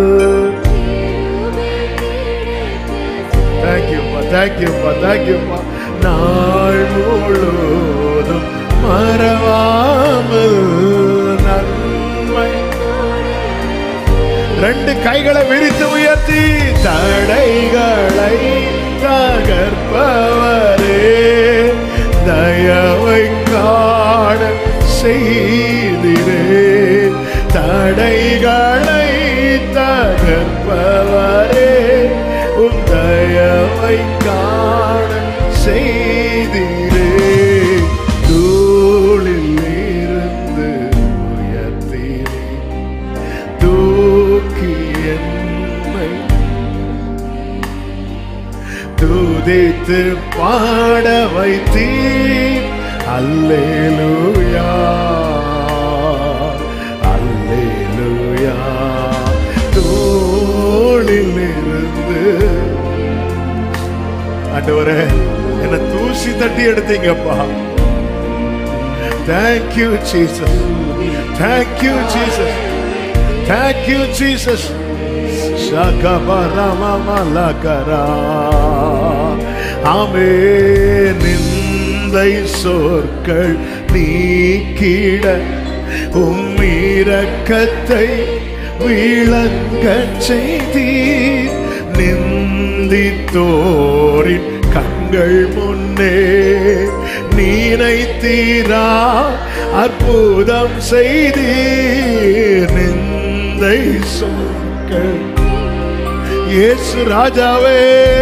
தேங்க்யூப்பா தேங்க்யூப்பா தேங்க்யூப்பா நாள் முழுவதும் மறவாமல் நன்மை ரெண்டு கைகளை விரித்து உயர்த்தி தடைகளை தகர்ப்பவரே தயவை காண செய்திரே தடைகளை தகர்ப்பவரே உம் தயவை காண செய்திரே தூளில் இருந்து உயர்த்தினே தூக்கி என்னை துதித்து பாட வைத்தீர் அல்லேலூயா ஆண்டவரே என்ன தூசி தட்டி எடுத்தீங்கப்பா thank you Jesus thank you Jesus thank you Jesus ஷகபரமலகரா ஆமே நிந்தை சொற்கள் நீக்கிட உம்மிரக்கத்தை விளங்கச் செய்தீர் நிந்தித்தோரின் கண்கள் முன்னே நீனைத்தீரா அற்புதம் செய்தீர் நிந்தை சொற்கள் இயேசு ராஜாவே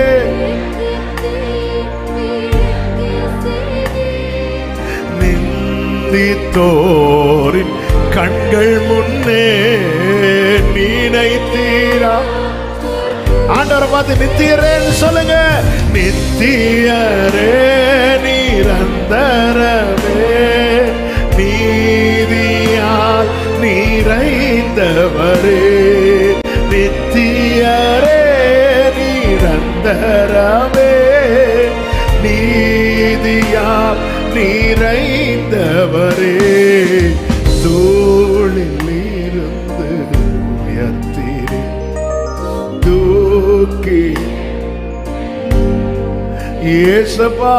நிந்தித்தோரின் கண்கள் முன்னே நீனைத்தீரா ஆண்டவரை பார்த்து நித்தியரேன்னு சொல்லுங்க நித்தியரே நிரந்தரமே நீதியால் நிறைந்தவரே நித்தியரே நிரந்தரமே நீதியால் நிறைந்தவரே தூளில் இருந்து உயர்த்தீரே தூக்கி இயேசப்பா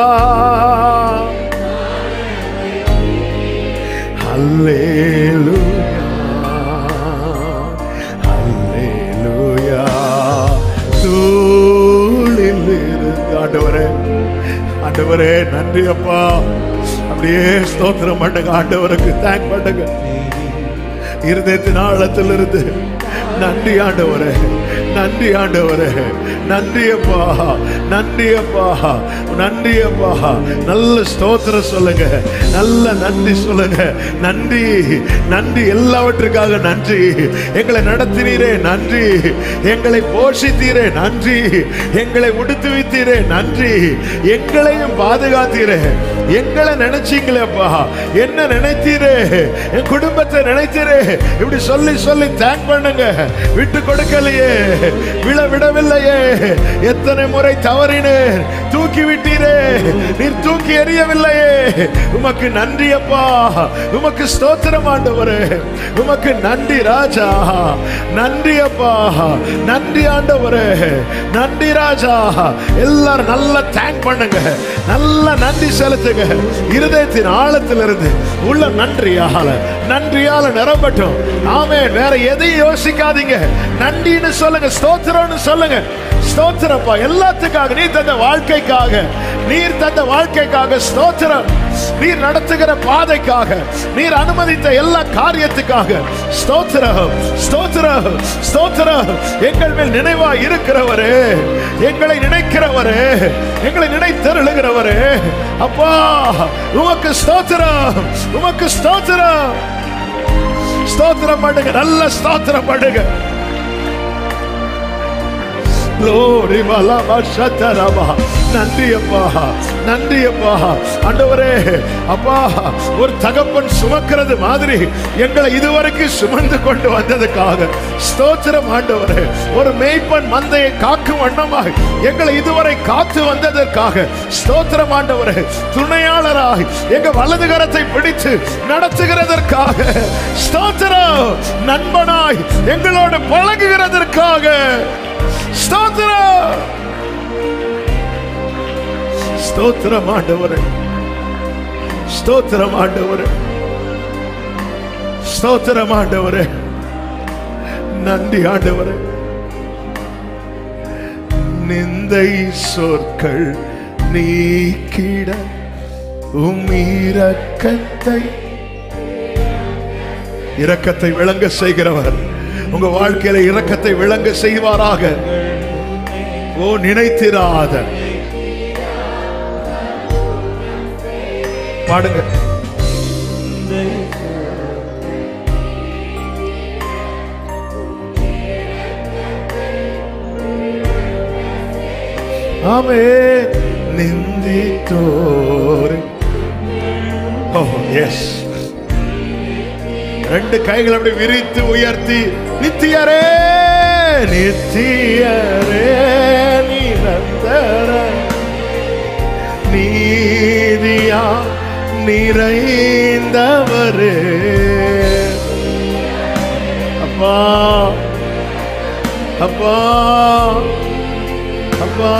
அல்லேலூயா அல்லேலூயா தூளில் இருந்து ஆண்டவரே ஆண்டவரே நன்றி அப்பா அப்படியே ஸ்தோத்திரம் பண்ணுங்க ஆண்டவருக்கு தேங்க் பண்ணுங்க இருதயத்தின் ஆழத்திலிருந்து நன்றி ஆண்டவரே நன்றி ஆண்டவரே நன்றி அப்பா நன்றி அப்பா நன்றி அப்பா நல்ல ஸ்தோத்திரம் சொல்லுங்க நல்ல நன்றி சொல்லுங்க நன்றி நன்றி எல்லாவற்றுக்காக நன்றி எங்களை நடத்தினீரே நன்றி எங்களை போஷித்தீரே நன்றி எங்களை உடுத்து வைத்தீரே நன்றி எங்களையும் பாதுகாத்தீரே எங்களை நினைச்சீங்களேப்பா என்ன நினைத்தீரே என் குடும்பத்தை நினைத்தீரே இப்படி சொல்லி சொல்லி தேங்க் பண்ணுங்க விட்டு கொடுக்கலையே விழ விடவில்லையே எத்தனை முறை தவறினேன் தூக்கி விட்டீரே நீர் தூக்கி எறியவில்லையே உமக்கு நன்றி அப்பா உமக்கு ஸ்தோத்திரம் ஆண்டவரே உமக்கு நன்றி ராஜா நன்றி அப்பா நன்றி ஆண்டவரே நன்றி ராஜா எல்லாரும் நல்லா தேங்க் பண்ணுங்க நல்ல நன்றி செலுத்துங்க இருதயத்தின் ஆழத்திலிருந்து உள்ள நன்றியால நன்றியால நிரம்பட்டும் ஆமே வேற எதையும் யோசிக்காதீங்க நன்றின்னு சொல்லுங்க ஸ்தோத்திரம்னு சொல்லுங்க ஸ்தோத்திரப்பா எல்லாத்துக்காக நீர் தந்த வாழ்க்கைக்காக நீர் தந்த வாழ்க்கைக்காக ஸ்தோத்திரம் நீர் நடத்துகிற பாதைக்காக நீர் அனுமதித்த எல்லா காரியத்துக்காக ஸ்தோத்திரம் ஸ்தோத்திரம் ஸ்தோத்திரம் எங்கள் மேல் நினைவா இருக்கிறவரே எங்களை நினைக்கிறவரே எங்களை நினைத்தருளுகிறவரே அப்பா உமக்கு ஸ்தோத்திரம் உமக்கு ஸ்தோத்திரம் ஸ்தோத்திரம் பண்ணுங்க நல்ல ஸ்தோத்திரம் பண்ணுங்க Glory Malama Shatarama. நன்றி அப்பா நன்றி அப்பா ஆண்டவரே அப்பா ஒரு தகப்பன் சுமக்கிறது மாதிரி எங்களை இதுவரைக்கும் சுமந்து கொண்டு வந்ததுக்காக ஸ்தோத்திரம் ஆண்டவரே ஒரு மேய்ப்பன் மந்தையை காக்கும் வண்ணமாய் எங்களை இதுவரை காத்து வந்ததற்காக ஸ்தோத்திரம் ஆண்டவரே துணையாளராய் எங்க வலது கரத்தை பிடித்து நடத்துகிறதற்காக ஸ்தோத்திரம் நண்பனாய் எங்களோடு பழகுகிறதற்காக ஸ்தோத்திரம் ஸ்தோத்திரம் ஆண்டவரே ஸ்தோத்திரம் ஆண்டவரே ஸ்தோத்திரம் ஆண்டவரே நன்றி ஆண்டவரே நிந்தை சொற்கள் நீக்கிட உம் இரக்கத்தை இரக்கத்தை விளங்க செய்கிறவர் உங்க வாழ்க்கையில இரக்கத்தை விளங்க செய்வாராக ஓ நினைத்திராத பாடுங்க ஆமே நிந்தித்தோர் ஓ எஸ் ரெண்டு கைகள் அப்படி விரித்து உயர்த்தி நித்தியரே நித்தியரே நிரந்தர கிருபையா நிறைந்தவரே அப்பா அப்பா அப்பா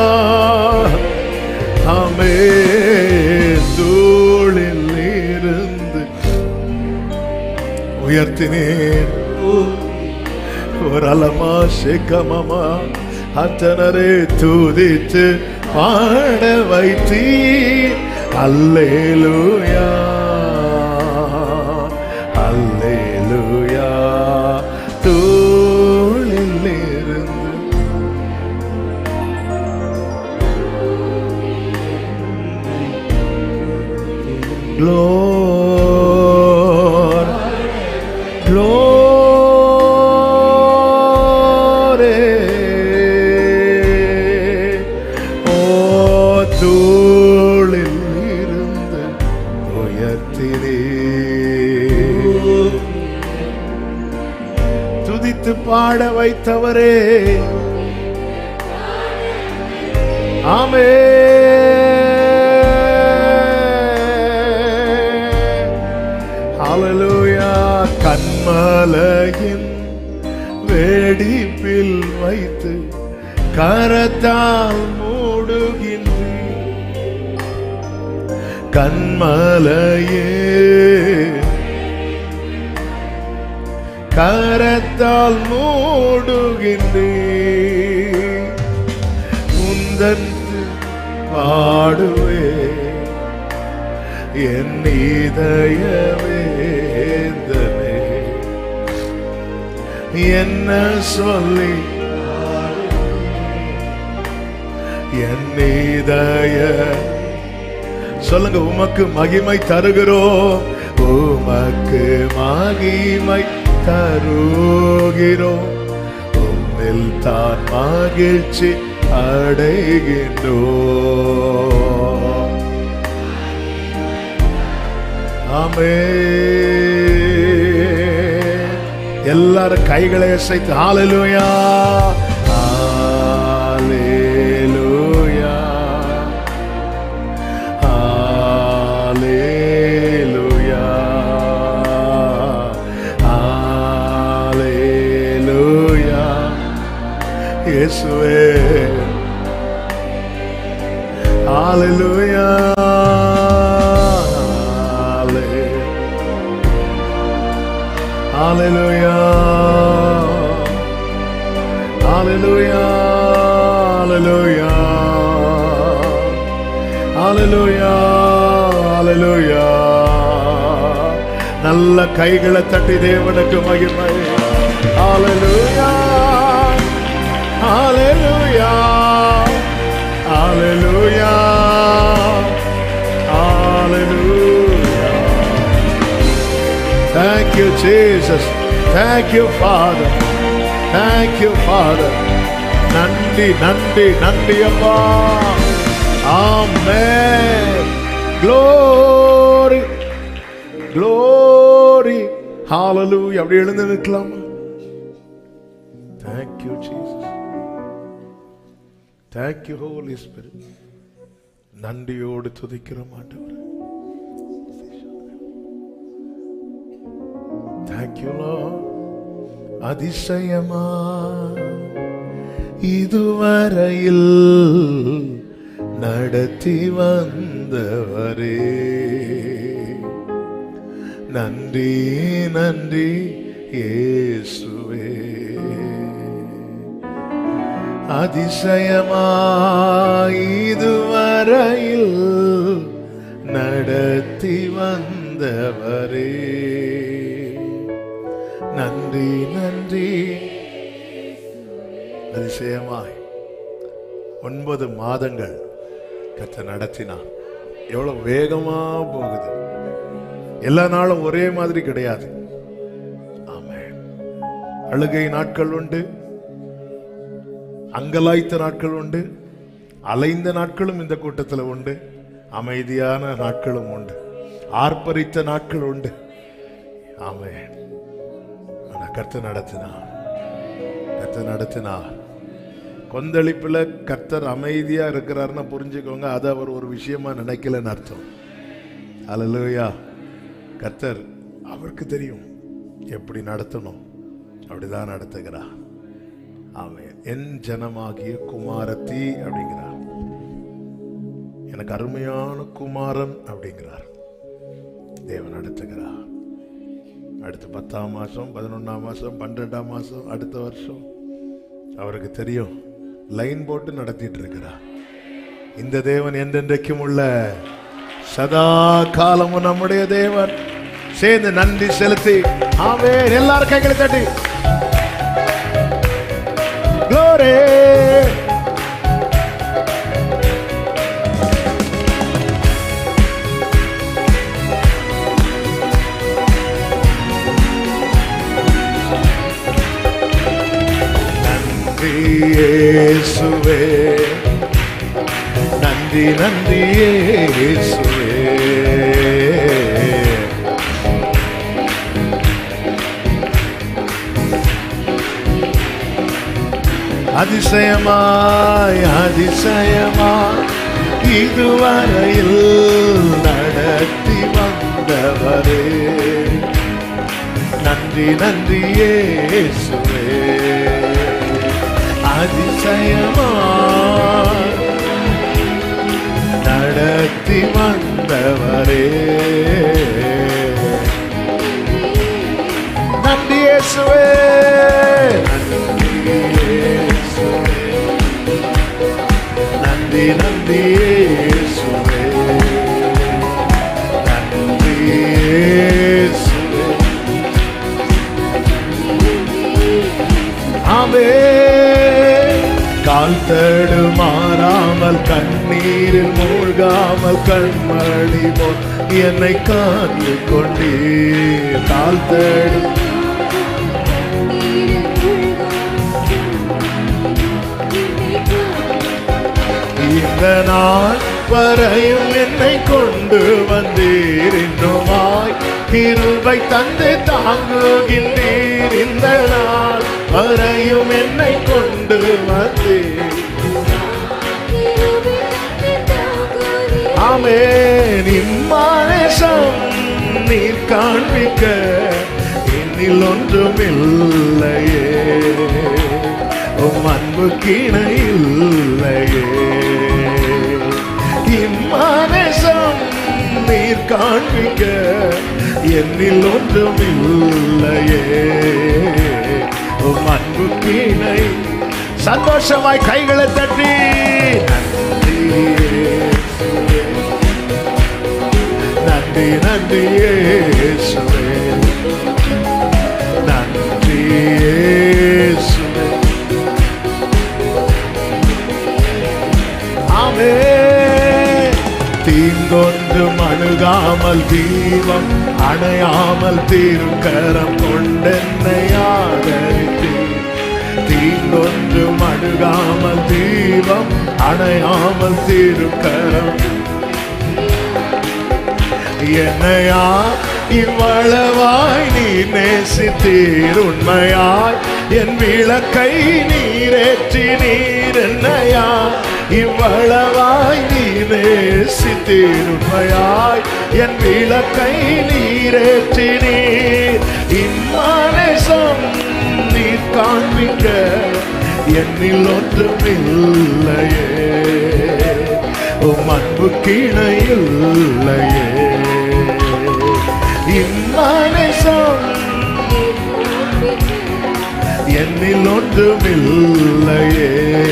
ஆமே தூளில் இருந்து உயர்த்தினேன் ஒரு அலமா சேக்கமமா அத்தனரே தூதித்து பாட வைத்தீ அல்லேலூயா அல்லேலூயா தூளில் இருந்து Glory, glory, ஓ தூளில் இருந்து உயர்த்தினே துதித்து பாட வைத்தவரே ஆமே ஹalleluya கண்மலையின் வேடிப்பில் வைத்து கரத்தால் மூடுகின்றேன் கண்மலையே கரத்தால் மூடுகின்றேன் உந்தன் பாடுவே என் இதயவேதனே என்ன சொல்லி என் இதய சொல்லுங்க உமக்கு மகிமை தருகிறோம் உமக்கு மகிமை தருகிறோம் உம்மில் தான் மகிழ்ச்சி அடைகின்றோம் ஆமே எல்லாரும் கைகளை அசைத்து ஹalleluya ஹalleluya ஹalleluya ஹalleluya இயேசுவே ஹalleluya Hallelujah. Hallelujah. Hallelujah. Hallelujah. Hallelujah. நல்ல கைகளை தட்டி தேவனுக்கு மகிமை Hallelujah. Hallelujah. Hallelujah. Hallelujah. Thank you, Jesus. Thank you, Father. Thank you, Father. நன்றி நன்றி நன்றி அப்பா ஆமென் glory glory hallelujah அப்படி எழுந்து நிற்கலாமா Thank you, Jesus. Thank you, Holy Spirit. நன்றியோடு துதிக்கிறோம் ஆண்டவர் Thank you, Lord. அதிசயமா இதுவரையில் நடத்தி வந்தவரே நன்றி நன்றி இயேசுவே அதிசயமா இதுவரையில் நடத்தி வந்தவரே நன்றி நன்றி அதிசயமாய் ஒன்பது மாதங்கள் கத்த நடத்தினார் எவ்வளவு வேகமா போகுது எல்லா நாளும் ஒரே மாதிரி கிடையாது ஆமென் அழுகை நாட்கள் உண்டு அங்கலாய்த்த நாட்கள் உண்டு அலைந்த நாட்களும் இந்த கூட்டத்தில் உண்டு அமைதியான நாட்களும் உண்டு ஆர்ப்பரித்த நாட்கள் உண்டு ஆமென் ஆனா கர்த்தர் நடத்தினார் கர்த்தர் நடத்தினார் கொந்தளிப்புல கர்த்தர் அமைதியா இருக்கிறாருன்னா புரிஞ்சுக்கோங்க அது அவர் ஒரு விஷயமா நினைக்கலன்னு அர்த்தம் அல்லேலூயா கர்த்தர் அவருக்கு தெரியும் எப்படி நடத்தணும் அப்படிதான் நடத்துகிறார் ஆமென் என் ஜனமாகிய குமாரத்தி அப்படிங்கிறார் எனக்கு அருமையான குமாரன் அப்படிங்கிறார் தேவன் நடத்துகிறார் அடுத்து பத்தாம் மாசம் பதினொன்றாம் மாசம் பன்னெண்டாம் மாசம் அடுத்த வருஷம் அவருக்கு தெரியும் லைன் போட்டு நடத்திட்டு இருக்கிறார் இந்த தேவன் என்றென்றைக்கும் உள்ள சதா காலமும் நம்முடைய தேவன் சேர்ந்து நன்றி செலுத்தி ஆமே எல்லாரும் கைகளை தட்டி Glory. நன்றி இயேசுவே நன்றி நன்றி இயேசுவே அதிசயமாய் அதிசயமாய் இதுவரையில் நடத்தி வந்தவரே நன்றி நன்றி இயேசுவே அதிசயமாய் நடத்தி வந்தவரே நன்றி இயேசுவே நன்றி இயேசுவே நன்றி நன்றி இயேசுவே நன்றி இயேசுவே ஆமே கால் தடு மாறாமல் கண்ணீரில் மூழ்காமல் கண்மணி போல் என்னை காத்து கொண்டீர் கால் தடு இந்த நாள் வரையும் என்னை கொண்டு வந்தீர் இன்னுமாய் கிருபை தந்து தாங்குகின்றீர் இந்த நாள் வரையும் என்னை கொண்டு வந்தீர் ஆமென் இம்மானேசம் நீர் காண்பிக்க என்னில் ஒன்றுமில்லையே உம் அன்பு கிணை இல்லையே இம்மானேசம் நீர் காண்பிக்க என்னில் ஒன்றுமில்லையே உம் அன்பு கிணை சந்தோஷமாய் கைகளை தட்டி நன்றி நன்றி இயேசுவே நன்றி இயேசுவே ஆமே தீங்கொன்றும் அணுகாமல் தீபம் அணையாமல் தீர்க்கரம் கொண்டென்னை ஆதரித்தீர் தீங்கொன்றும் அணுகாமல் தீபம் அணையாமல் தீர்க்கரம் என்னையா இவ்வளவாய் நீ நேசித்தீர் உண்மையாய் என் விளக்கை நீரேற்றி நீர் என்னையா இவ்வளவாய் நீ நேசித்தீர் உண்மையாய் என் விளக்கை நீரேற்றி நீர் இம்மானேசம் நீர் காண்பிக்க என்னில் ஒன்றுமில்லையே உம் அன்பு கிணையில்லையே இம்மானேசம் என்னில் ஒன்றுமில்லையே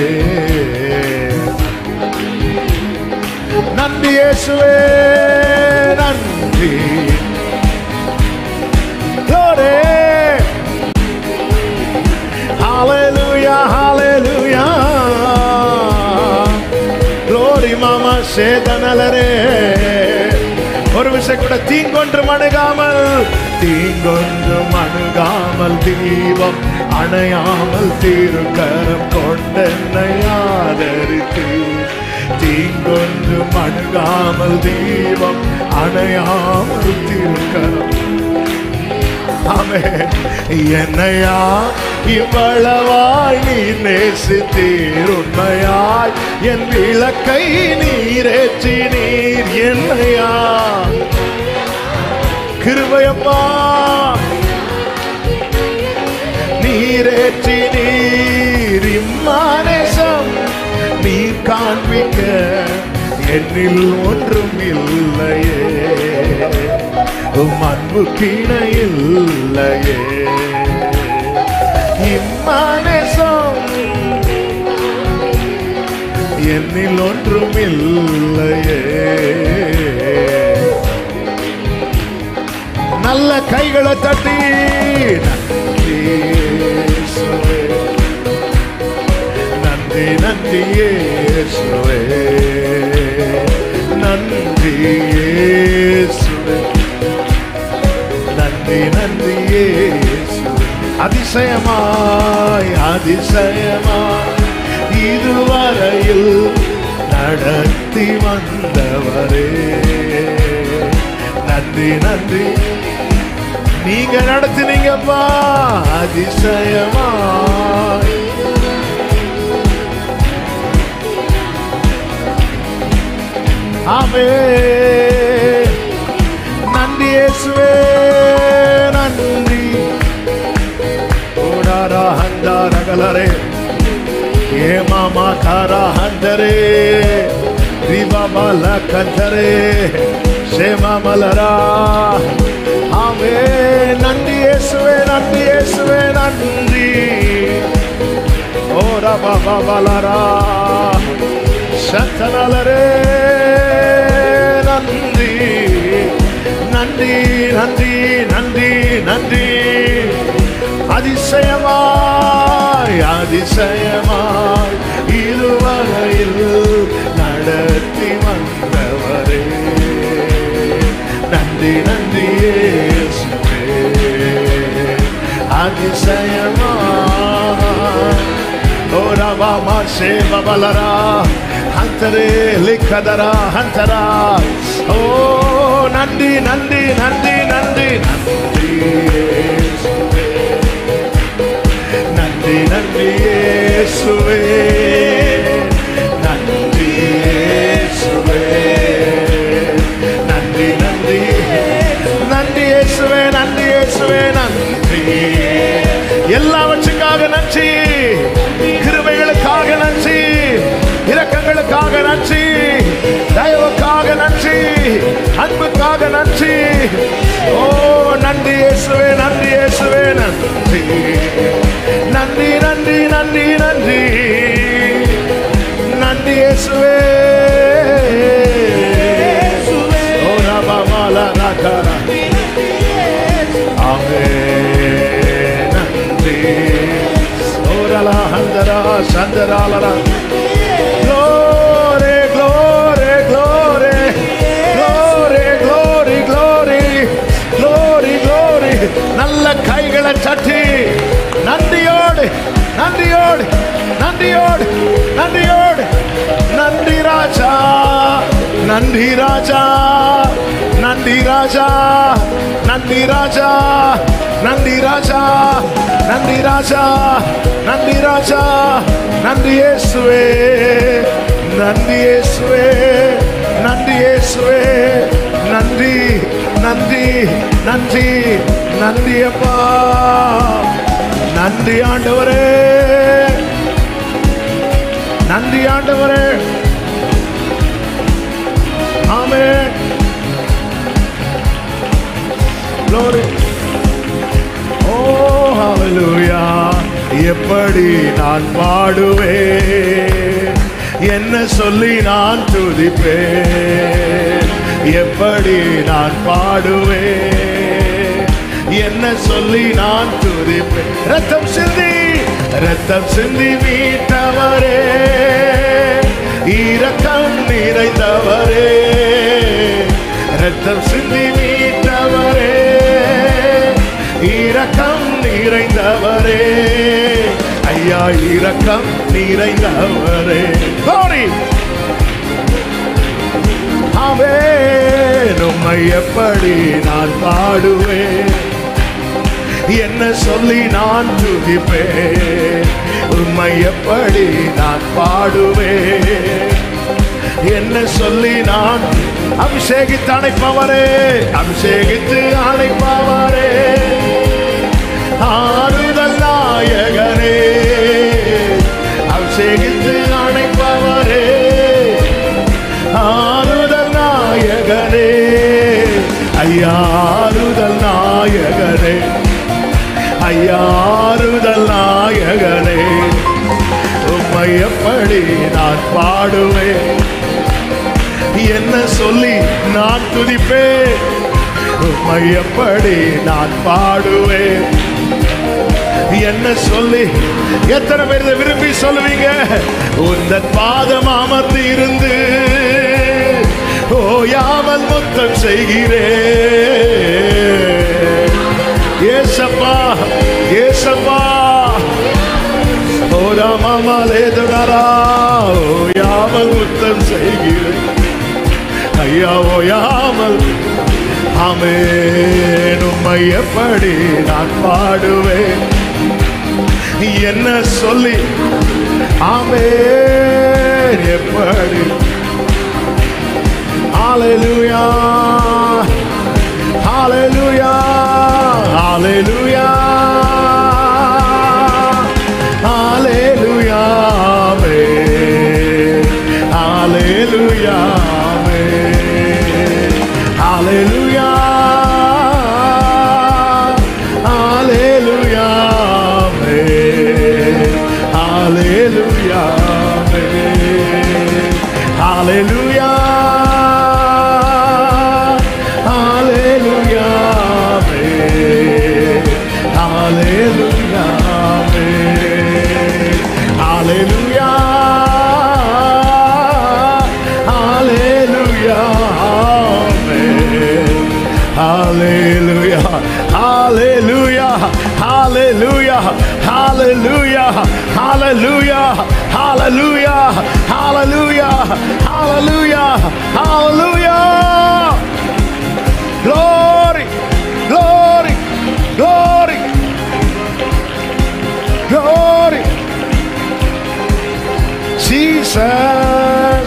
நன்றி இயேசுவே நன்றி Glory. Hallelujah, hallelujah. Glory, மாமா சேதனலரே ஒரு விஷயம் கூட தீங்கொன்று அணுகாமல் தீங்கொன்றும் அணுகாமல் தீபம் அணையாமல் தீர்க்கரம் கொண்டென்னை ஆதரித்து தீங்கொன்றும் அணுகாமல் தீபம் அணையாமல் தீர்க்கரம் ஆமே என்னையா இவ்வளவாய் நீ நேசித்தீர் உண்மையாய் என் விளக்கை நீரேற்றி நீர் என்னையா கிருபையப்பா நீரேற்றி நீர் இம்மானேசம் நீர் காண்பிக்க என்னில் ஒன்றும் இல்லையே உம் அன்பு கிணை இல்லையே இம்மானேசம் என்னில் ஒன்றும் இல்லையே நல்ல கைகளை தட்டி நன்றி இயேசுவே. நன்றி நன்றி இயேசுவே. நன்றி இயேசுவே. நன்றி நன்றி இயேசுவே. அதிசயமாய் அதிசயமாய் இதுவரையில் நடத்தி வந்தவரே நன்றி நன்றி நீங்க நடத்தினீங்கப்பா அதிசயமாய் ஆமே நன்றி இயேசுவே நன்றி ஓடாரா ஹந்தார கலரே ஏ மாமா காரா ஹந்தரே ரிபாபால கந்தரே சேமா மலரா ஆமே நன்றி இயேசுவே நன்றி இயேசுவே நன்றி ஓ ரபா பாபாலரா சத்தனலரே நன்றி நன்றி நன்றி நன்றி நன்றி அதிசயமாய் அதிசயமாய் இதுவரையில் நடத்தி வந்தவரே நன்றி நன்றி இயேசுவே அதிசயமாய் ஓரவா மாசே பபலரா ஹந்தரே லிக்கதரா ஹந்தரா ஓ நன்றி நன்றி நன்றி நன்றி நன்றி இயேசுவே. நன்றி நன்றி இயேசுவே நன்றி இயேசுவே நன்றி நன்றி நன்றி இயேசுவே நன்றி இயேசுவே நன்றி எல்லாவற்றுக்காக நன்றி கிருபைகளுக்காக நன்றி இரக்கங்களுக்காக நன்றி தயவுக்காக நன்றி அன்புக்காக நன்றி ஓ நன்றி இயேசுவே நன்றி இயேசுவே நன்றி நன்றி நன்றி நன்றி நன்றி நன்றி இயேசுவே ஓ ரபா மாலா ராகாரா ஆமே நன்றி ஓரலா ஹந்தரா சந்தராலரா Glory, glory, glory, glory, glory, glory, glory, glory. நல்ல கைகளை தட்டி நன்றியோடு நன்றியோடு நன்றியோடு நன்றியோடு நன்றி ராஜா நன்றி ராஜா நன்றி ராஜா நன்றி ராஜா நன்றி ராஜா நன்றி ராஜா நன்றி ராஜா நன்றி இயேசுவே நன்றி இயேசுவே நன்றி இயேசுவே நன்றி நன்றி நன்றி நன்றி அப்பா நன்றி ஆண்டவரே நன்றி ஆண்டவரே ஆமென் Glory. ஓ ஹalleluya எப்படி நான் பாடுவேன் என்ன சொல்லி நான் துதிப்பேன் எப்படி நான் பாடுவேன் என்ன சொல்லி நான் துதிப்பேன் ரத்தம் சிந்தி ரத்தம் சிந்தி மீட்டவரே இரக்கம் நிறைந்தவரே ரத்தம் சிந்தி மீட்டவரே இரக்கம் நிறைந்தவரே ஐயா இரக்கம் நிறைந்தவரே Glory! ஆமென் உம்மை எப்படி நான் பாடுவேன் என்ன சொல்லி நான் துதிப்பேன் உண்மை எப்படி நான் பாடுவேன் என்ன சொல்லி நான் அபிஷேகித்து அணைப்பவரே அபிஷேகித்து அணைப்பவரே ஆறுதல் நாயகரே அபிஷேகித்து அணைப்பவரே ஆறுதல் நாயகரே ஐயாறுதல் நாயகரே ஐயாறுதல் நாயகரே உம்மை எப்படி நான் பாடுவேன் என்ன சொல்லி நான் துதிப்பேன் உம்மை எப்படி நான் பாடுவேன் என்ன சொல்லி எத்தனை பேர் இதை விரும்பி சொல்லுவீங்க உந்தன் பாதம் அமர்ந்து இருந்து ஓயாமல் முத்தம் செய்கிறேன் ஏசப்பா ஏசப்பா ஓராமலேதுனரா ஓயாமல் முத்தம் செய்கிறேன் ஐயா ஓயாமல் ஆமென் உம்மை எப்படி நான் பாடுவேன் என்ன சொல்லி ஆமென் எப்படி ஹalleluya ஹalleluya ஹalleluya ஹalleluya ஆமென் ஹalleluya ஆமென் ஹalleluya ஹalleluya ஆமென் ஹalleluya ஆமென் ஹalleluya ஹalleluya ஆமென் ஹalleluya ஆமென் ஹalleluya ஹalleluya ஆமென் ஹalleluya ஹalleluya ஹalleluya ஹalleluya ஹalleluya ஹalleluya ஹalleluya ஹalleluya ஹalleluya glory glory glory glory Jesus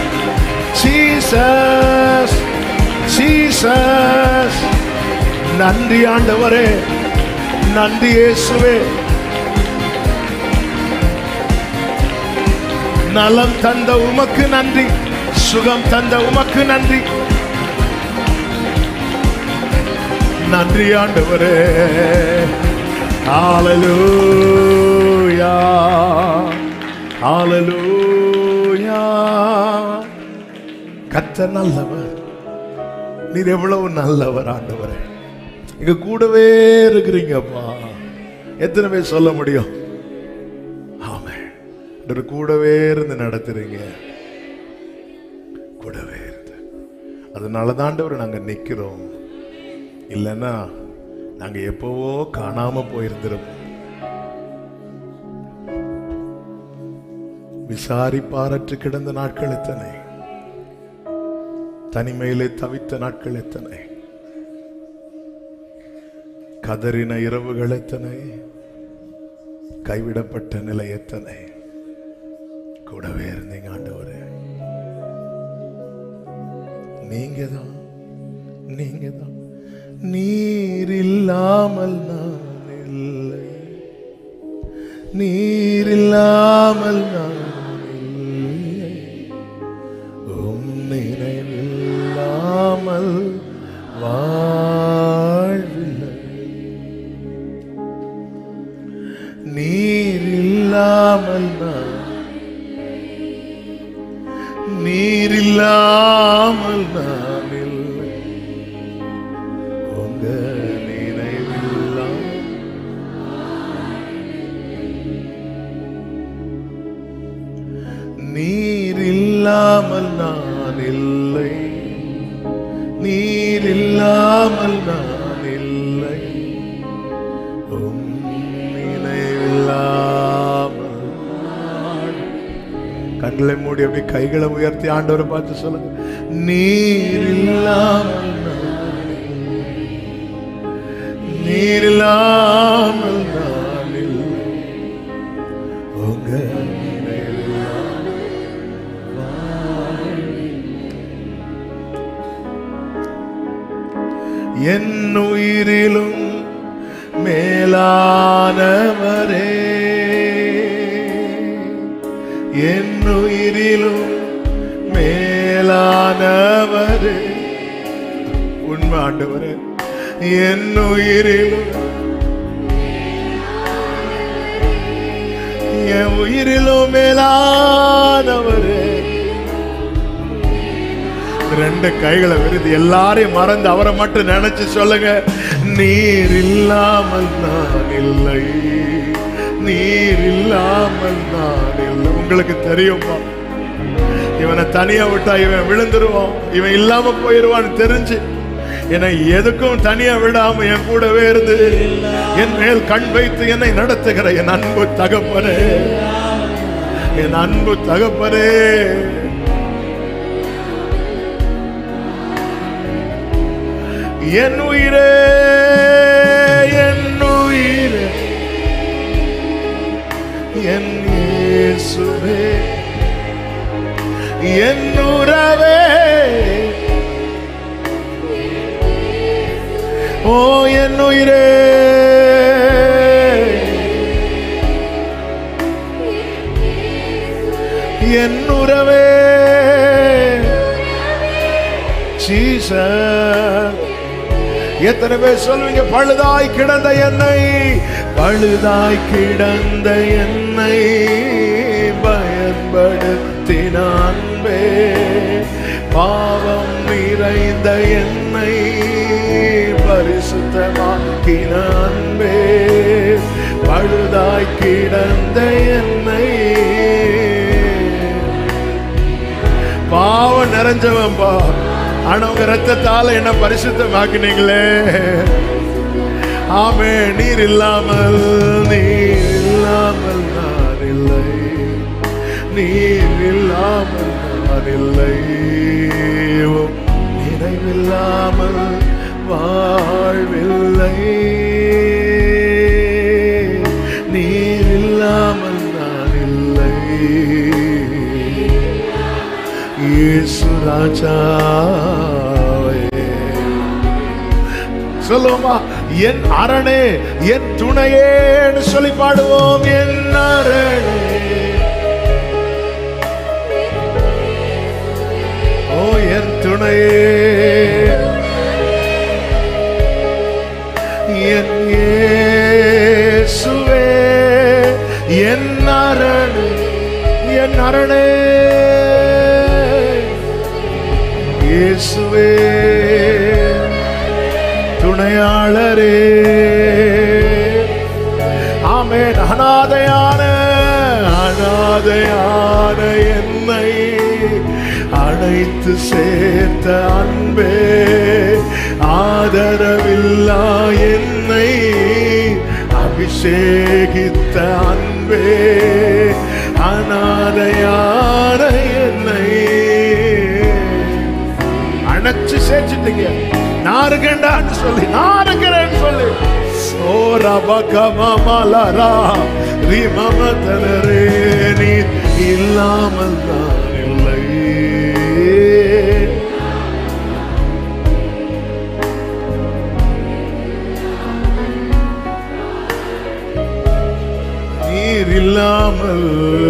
Jesus Jesus நன்றி ஆண்டவரே நன்றி இயேசுவே நலம் தந்த உமக்கு நன்றி சுகம் தந்த உமக்கு நன்றி நன்றி ஆண்டவரே ஹalleluya ஹalleluya கர்த்தர் நல்லவர் நீர் எவ்வளவு நல்லவர் ஆண்டவரே இங்க கூடவே இருக்கிறீங்கப்பா எத்தனை பேர் சொல்ல முடியும் ஆமே ஆண்டவர் கூடவே இருந்து நடத்துறீங்க கூடவே இருந்து அதனால தான் ஆண்டவர் நாங்க நிக்கிறோம் இல்லைன்னா நாங்க எப்பவோ காணாம போயிருந்திருப்போம் விசாரிப்பாரற்று கிடந்த நாட்கள் எத்தனை தனிமையிலே தவித்த நாட்கள் எத்தனை கதறின இரவுகள் எத்தனை கைவிடப்பட்ட நிலை எத்தனை கூடவே இருந்தீங்க ஆண்டவரே நீங்க தான் நீங்க தான் நீர் இல்லாமல் நான் இல்லை நீர் இல்லாமல் நான் இல்லை உம் நினைவில்லாமல் வாழ்வில்லை நீர் இல்லாமல் நான் நீர் இல்லாமல் நான் இல்லை உங்க நினைவில்லாம் நீர் இல்லாமல் நான் இல்லை நீர் இல்லாமல் நான் இல்லை உம் நினைவில்லாமல் கண்களை மூடி அப்படி கைகளை உயர்த்தி ஆண்டவரை பார்த்து சொல்லுங்க நீர் இல்லாமல் நான் இல்லை. நீர் இல்லாமல் நான் இல்லை உங்க நினைவில்லாமல் என் உயிரிலும் மேலானவரே என் உயிரிலும் மேலானவரே உண்மை ஆண்டவரே என் உயிரிலும் என் உயிரிலும் மேலானவரே ரெண்டு கைகளை விருது எல்லாரையும் மறந்து அவரை மட்டும் நினைச்சு சொல்லுங்க நீர் இல்லாமல் நான் இல்லை நீர் இல்லாமல் நான் இல்லை உங்களுக்கு தெரியுமா இவனை தனியா விட்டா இவன் விழுந்துருவான் இவன் இல்லாம போயிருவான்னு தெரிஞ்சு என்னை எதுக்கும் தனியா விடாம என் கூடவே இருந்து என் மேல் கண் வைத்து என்னை நடத்துகிற என் அன்பு தகப்பனே என் அன்பு தகப்பனே என் உயிரே என் உயிரே என் இயேசுவே என் உறவே ஓ என் உயிரே என் உறவே ஜீசஸ் எத்தனை பேர் சொல்லுவீங்க பழுதாய் கிடந்த என்னை பழுதாய் கிடந்த என்னை பயன்படுத்தின அன்பே பாவம் நிறைந்த என்னை பரிசுத்தமாக்கின அன்பே பழுதாய் கிடந்த என்னை பாவம் நிறைஞ்சவன்பா ஆனா உங்க ரத்தத்தால என்ன பரிசுத்தமாக்குனீங்களே ஆமே நீர் இல்லாமல் நீர் இல்லாமல் நான் இல்லை நீர் இல்லாமல் நான் இல்லை உம் நினைவில்லாமல் வாழ்வில்லை நீர் இல்லாமல் நான் இல்லை இயேசு ராஜாவே சொல்லுவோமா என் அரணே என் துணையேன்னு சொல்லி பாடுவோம் என் அரணே ஓ என் துணையே என் இயேசுவே என் அரணே என் அரணே இயேசுவே துணையாளரே ஆமென் அனாதையான அனாதையான என்னை அழைத்து சேர்த்த அன்பே ஆதரவில்லா என்னை அபிஷேகித்த அன்பே அனாதையான என்னை அணைச்சு சேர்த்துட்டீங்க நான் இருக்கேன்டான்னு சொல்லி நான் இருக்கிறேன்னு சொல்லி ஓ ரபகமலரா ரிமமதனரே நீ இல்லாமல் நான் இல்லை நீர் இல்லாமல்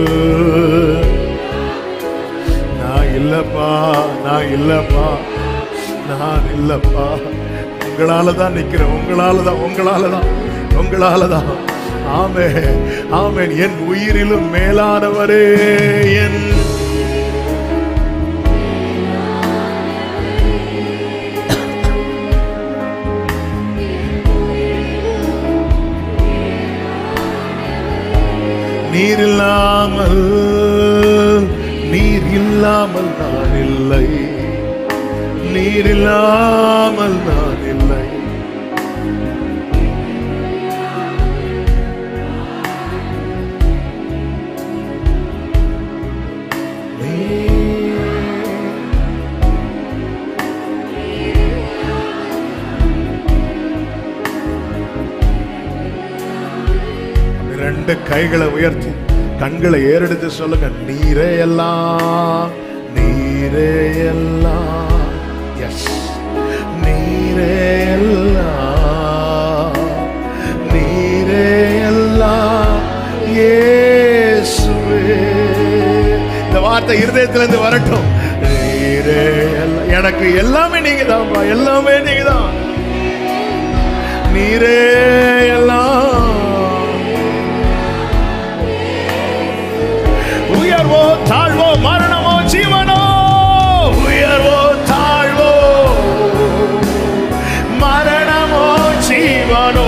நான் இல்லப்பா நான் இல்லப்பா நான் இல்லப்பா உங்களால தான் நிக்கிறேன் உங்களால தான் உங்களால தான் உங்களால தான் ஆமே ஆமென் என் உயிரிலும் மேலானவரே என் நீர் இல்லாமல் நீர் இல்லாமல் நான் இல்லை நீர் இல்லாமல் நான் இல்லை நீ- ரெண்டு கைகளை உயர்த்தி கண்களை ஏறெடுத்து சொல்லுங்க நீரே எல்லாம் நீரே எல்லாம் எஸ் நீரே எல்லாம் நீரே எல்லாம் இயேசுவே இந்த வார்த்தை இருதயத்திலிருந்து வரட்டும் நீரே எல்லாம் எனக்கு எல்லாமே நீங்க தான்ப்பா எல்லாமே நீங்க தான் நீரே எல்லாம் உயர்வோ தாழ்வோ மரணமோ ஜீவனோ உயர்வோ தாழ்வோ மரணமோ ஜீவனோ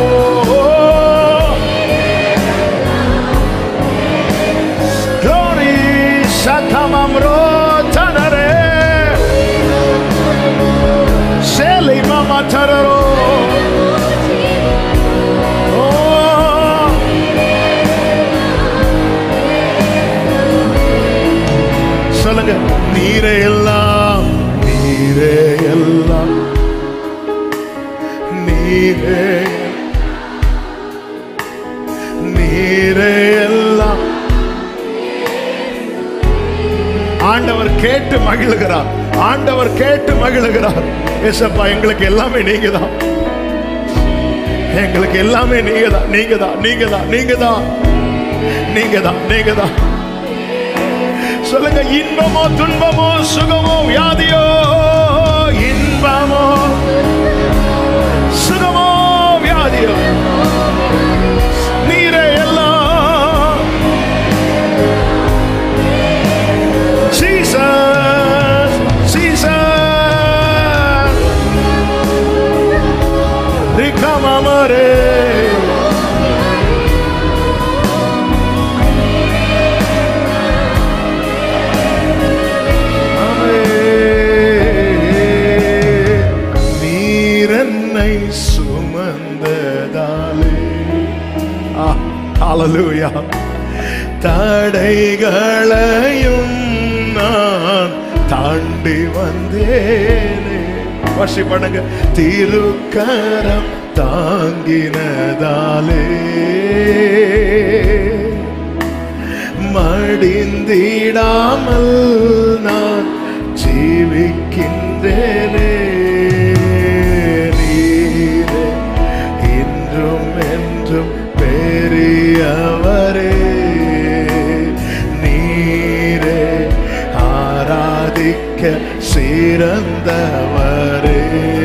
Glory Shakamamro Tanare Sheli Mama Tararo Oh சொல்லுங்க நீரே எல்லாம் நீரே எல்லாம் நீரே நீரே எல்லாம் ஆண்டவர் கேட்டு மகிழுகிறார் ஆண்டவர் கேட்டு மகிழுகிறார் ஏசப்பா எங்களுக்கு எல்லாமே நீங்க தான் எங்களுக்கு எல்லாமே நீங்க தான் நீங்க தான் நீங்க தான் நீங்க தான் நீங்க தான் நீங்க தான் சொல்லுங்க இன்பமோ துன்பமோ சுகமோ வியாதியோ இன்பமோ சுகமோ வியாதியோ நீரே எல்லாம் Jesus, Jesus, Rikamamare. நீரென்னை சுமந்ததாலே ஆ, ஹalleluya. தடைகளையும் நான் தாண்டி வந்தேனே வசி பண்ணுங்க திருக்கரம் தாங்கினதாலே மடிந்திடாமல் நான் ஜீவிக்கின்றேனே நீரே இன்றும் என்றும் பெரியவரே நீரே ஆராதிக்க சிறந்தவரே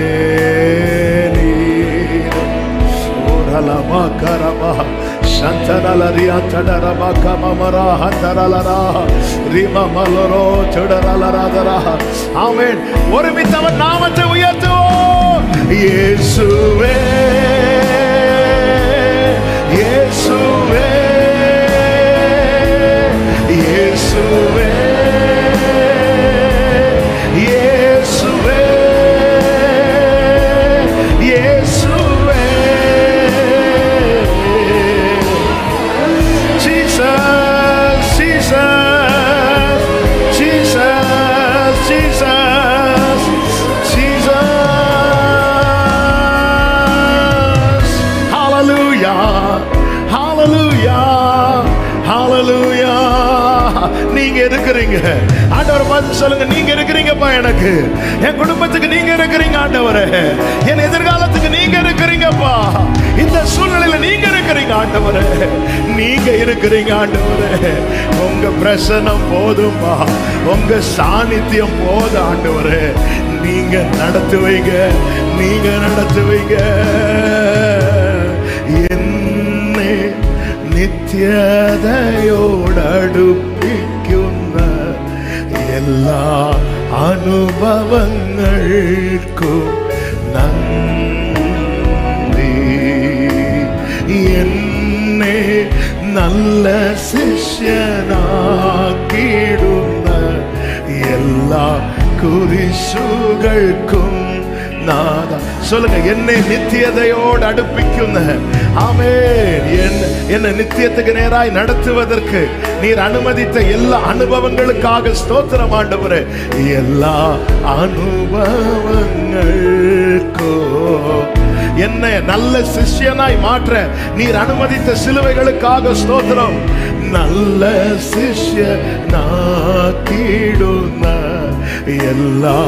நீரே ஓரலமா கரமா ಶಂತನಲರಿಯ ತಡರಮ ಕಮಮರ ಹಂತರಲರ ರಿಮ ಮಲರೋ ಚುಡರಲರದರ ಆಮೇನ್ ஒருமித்தவன் நாமத்தை உயர்த்துவோம் இயேசுவே இயேசுவே இயேசுவே இயேசுவே இயேசுவே Jesus, Jesus, Jesus, Jesus, Jesus. Hallelujah, hallelujah, hallelujah. நீங்க இருக்கிறீங்க ஆண்டவர் பார்த்து சொல்லுங்க நீங்க இருக்கிறீங்கப்பா எனக்கு என் குடும்பத்துக்கு நீங்க இருக்கிறீங்க ஆண்டவரே என் எதிர்காலத்துக்கு நீங்க இருக்கிறீங்கப்பா இந்த சூழ்நிலையில நீங்க இருக்கிறீங்க ஆண்டவரே நீங்க இருக்கிறீங்க ஆண்டவரே உங்க பிரசனம் போதும்பா உங்க சாநித்தியம் போதும் ஆண்டவரே நீங்க நடத்துவீங்க நீங்க நடத்துவீங்க என்னை നിത്യതയോടടുപ്പിക്കുന്ന എല്ലാ അനുഭവങ്ങൾക്കും നന്ദി എന്നെ നല്ല ശിഷ്യനാക്കിയിടുന്ന എല്ലാ കുരിശുകൾക്കും നാഥ சொல்லுங்க என்னை நித்தியதையோடு அடுப்பிക്കുന്ന ஆமென் என் என்னை நித்தியத்துக்கு நேராய் நடத்துவதற்கு நீர் அனுமதித்த எல்லா அனுபவங்களுக்காக ஸ்தோத்திரம் ஆண்டவரே எல்லா அனுபவங்களுக்கோ என்னை நல்ல சிஷ்யனாய் மாற்ற நீர் அனுமதித்த சிலுவைகளுக்காக ஸ்தோத்திரம் நல்ல சிஷ்யனாக்கிடுன எல்லா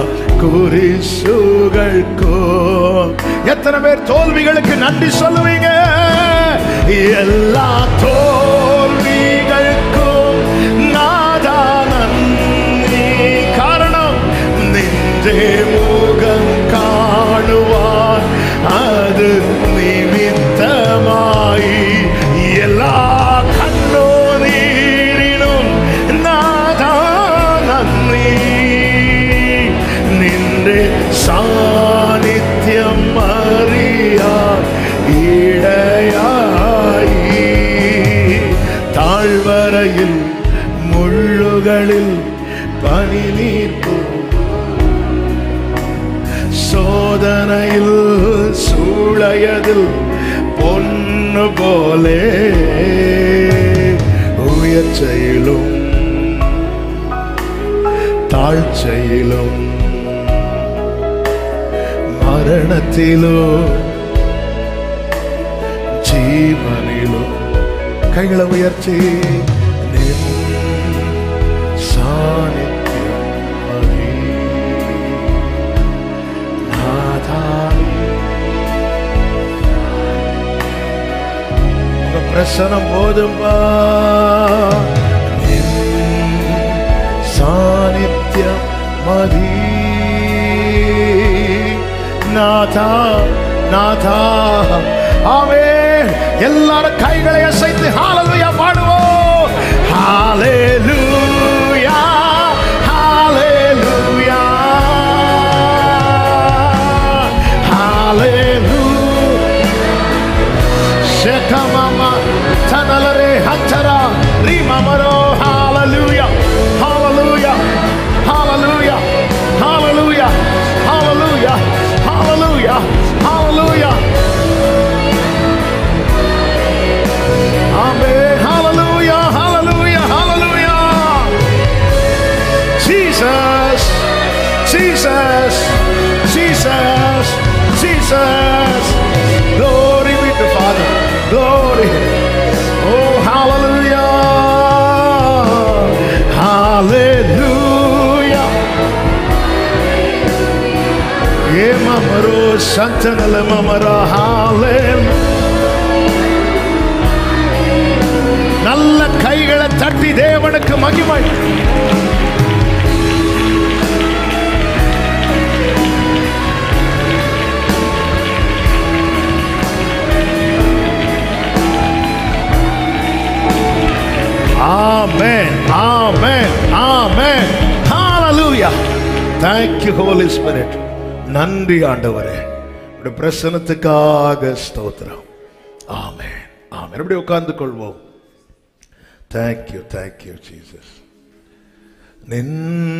குறிசுகൾக்கும் எத்தனை பேர் தோல்விகளுக்கு நன்றி சொல்லுவீங்க எல்லா தோல்விகளுக்கும் நாதா நன்றி காரணம் நெஞ்சே முகம் காணுவார் அது நிமித்தமாய் எல்லா கண்ணோரீரினும் நாதா நன்றி நின்று சாநித்தியம் அறியார் இடையாயி தாழ்வரையில் முள்ளுகளில் பனி நீர்ப்பு சோதனையில் சூளையதில் பொன்னு போலே உயர்ச்சையிலும் தாழ்ச்சையிலும் மரணத்திலும் ஜீவனிலும் கைகளை உயர்ச்சி நின் சாநித்தியம் அதி நாதானி. உங்க பிரசனம் போதும்பா நின் சாநித்தியம் மதி நாதா நாதா ஆமே எல்லாரும் கைகளை அசைத்து ஹalleluya பாடுவோம் ஹalleluya ஹalleluya ஹalleluya Shekamama tanalare hantara rimamaro hallelujah hallelujah hallelujah hallelujah hallelujah hallelujah hallelujah Amen hallelujah hallelujah hallelujah Jesus Jesus Jesus Jesus Glory be to Father Glory Oh hallelujah Hallelujah Yeah mamaro santanala mamara Hallelujah நல்ல கைகளை தட்டி தேவனுக்கு மகிமை Amen. Amen. Amen. Hallelujah. Thank you, Holy Spirit. நன்றி ஆண்டவரே உடைய பிரசனத்துக்காக ஸ்தோத்திரம் ஆமென் ஆமென் எப்படி உட்கார்ந்து கொள்வோம் தேங்க்யூ தேங்க்யூ ஜீசஸ் நின்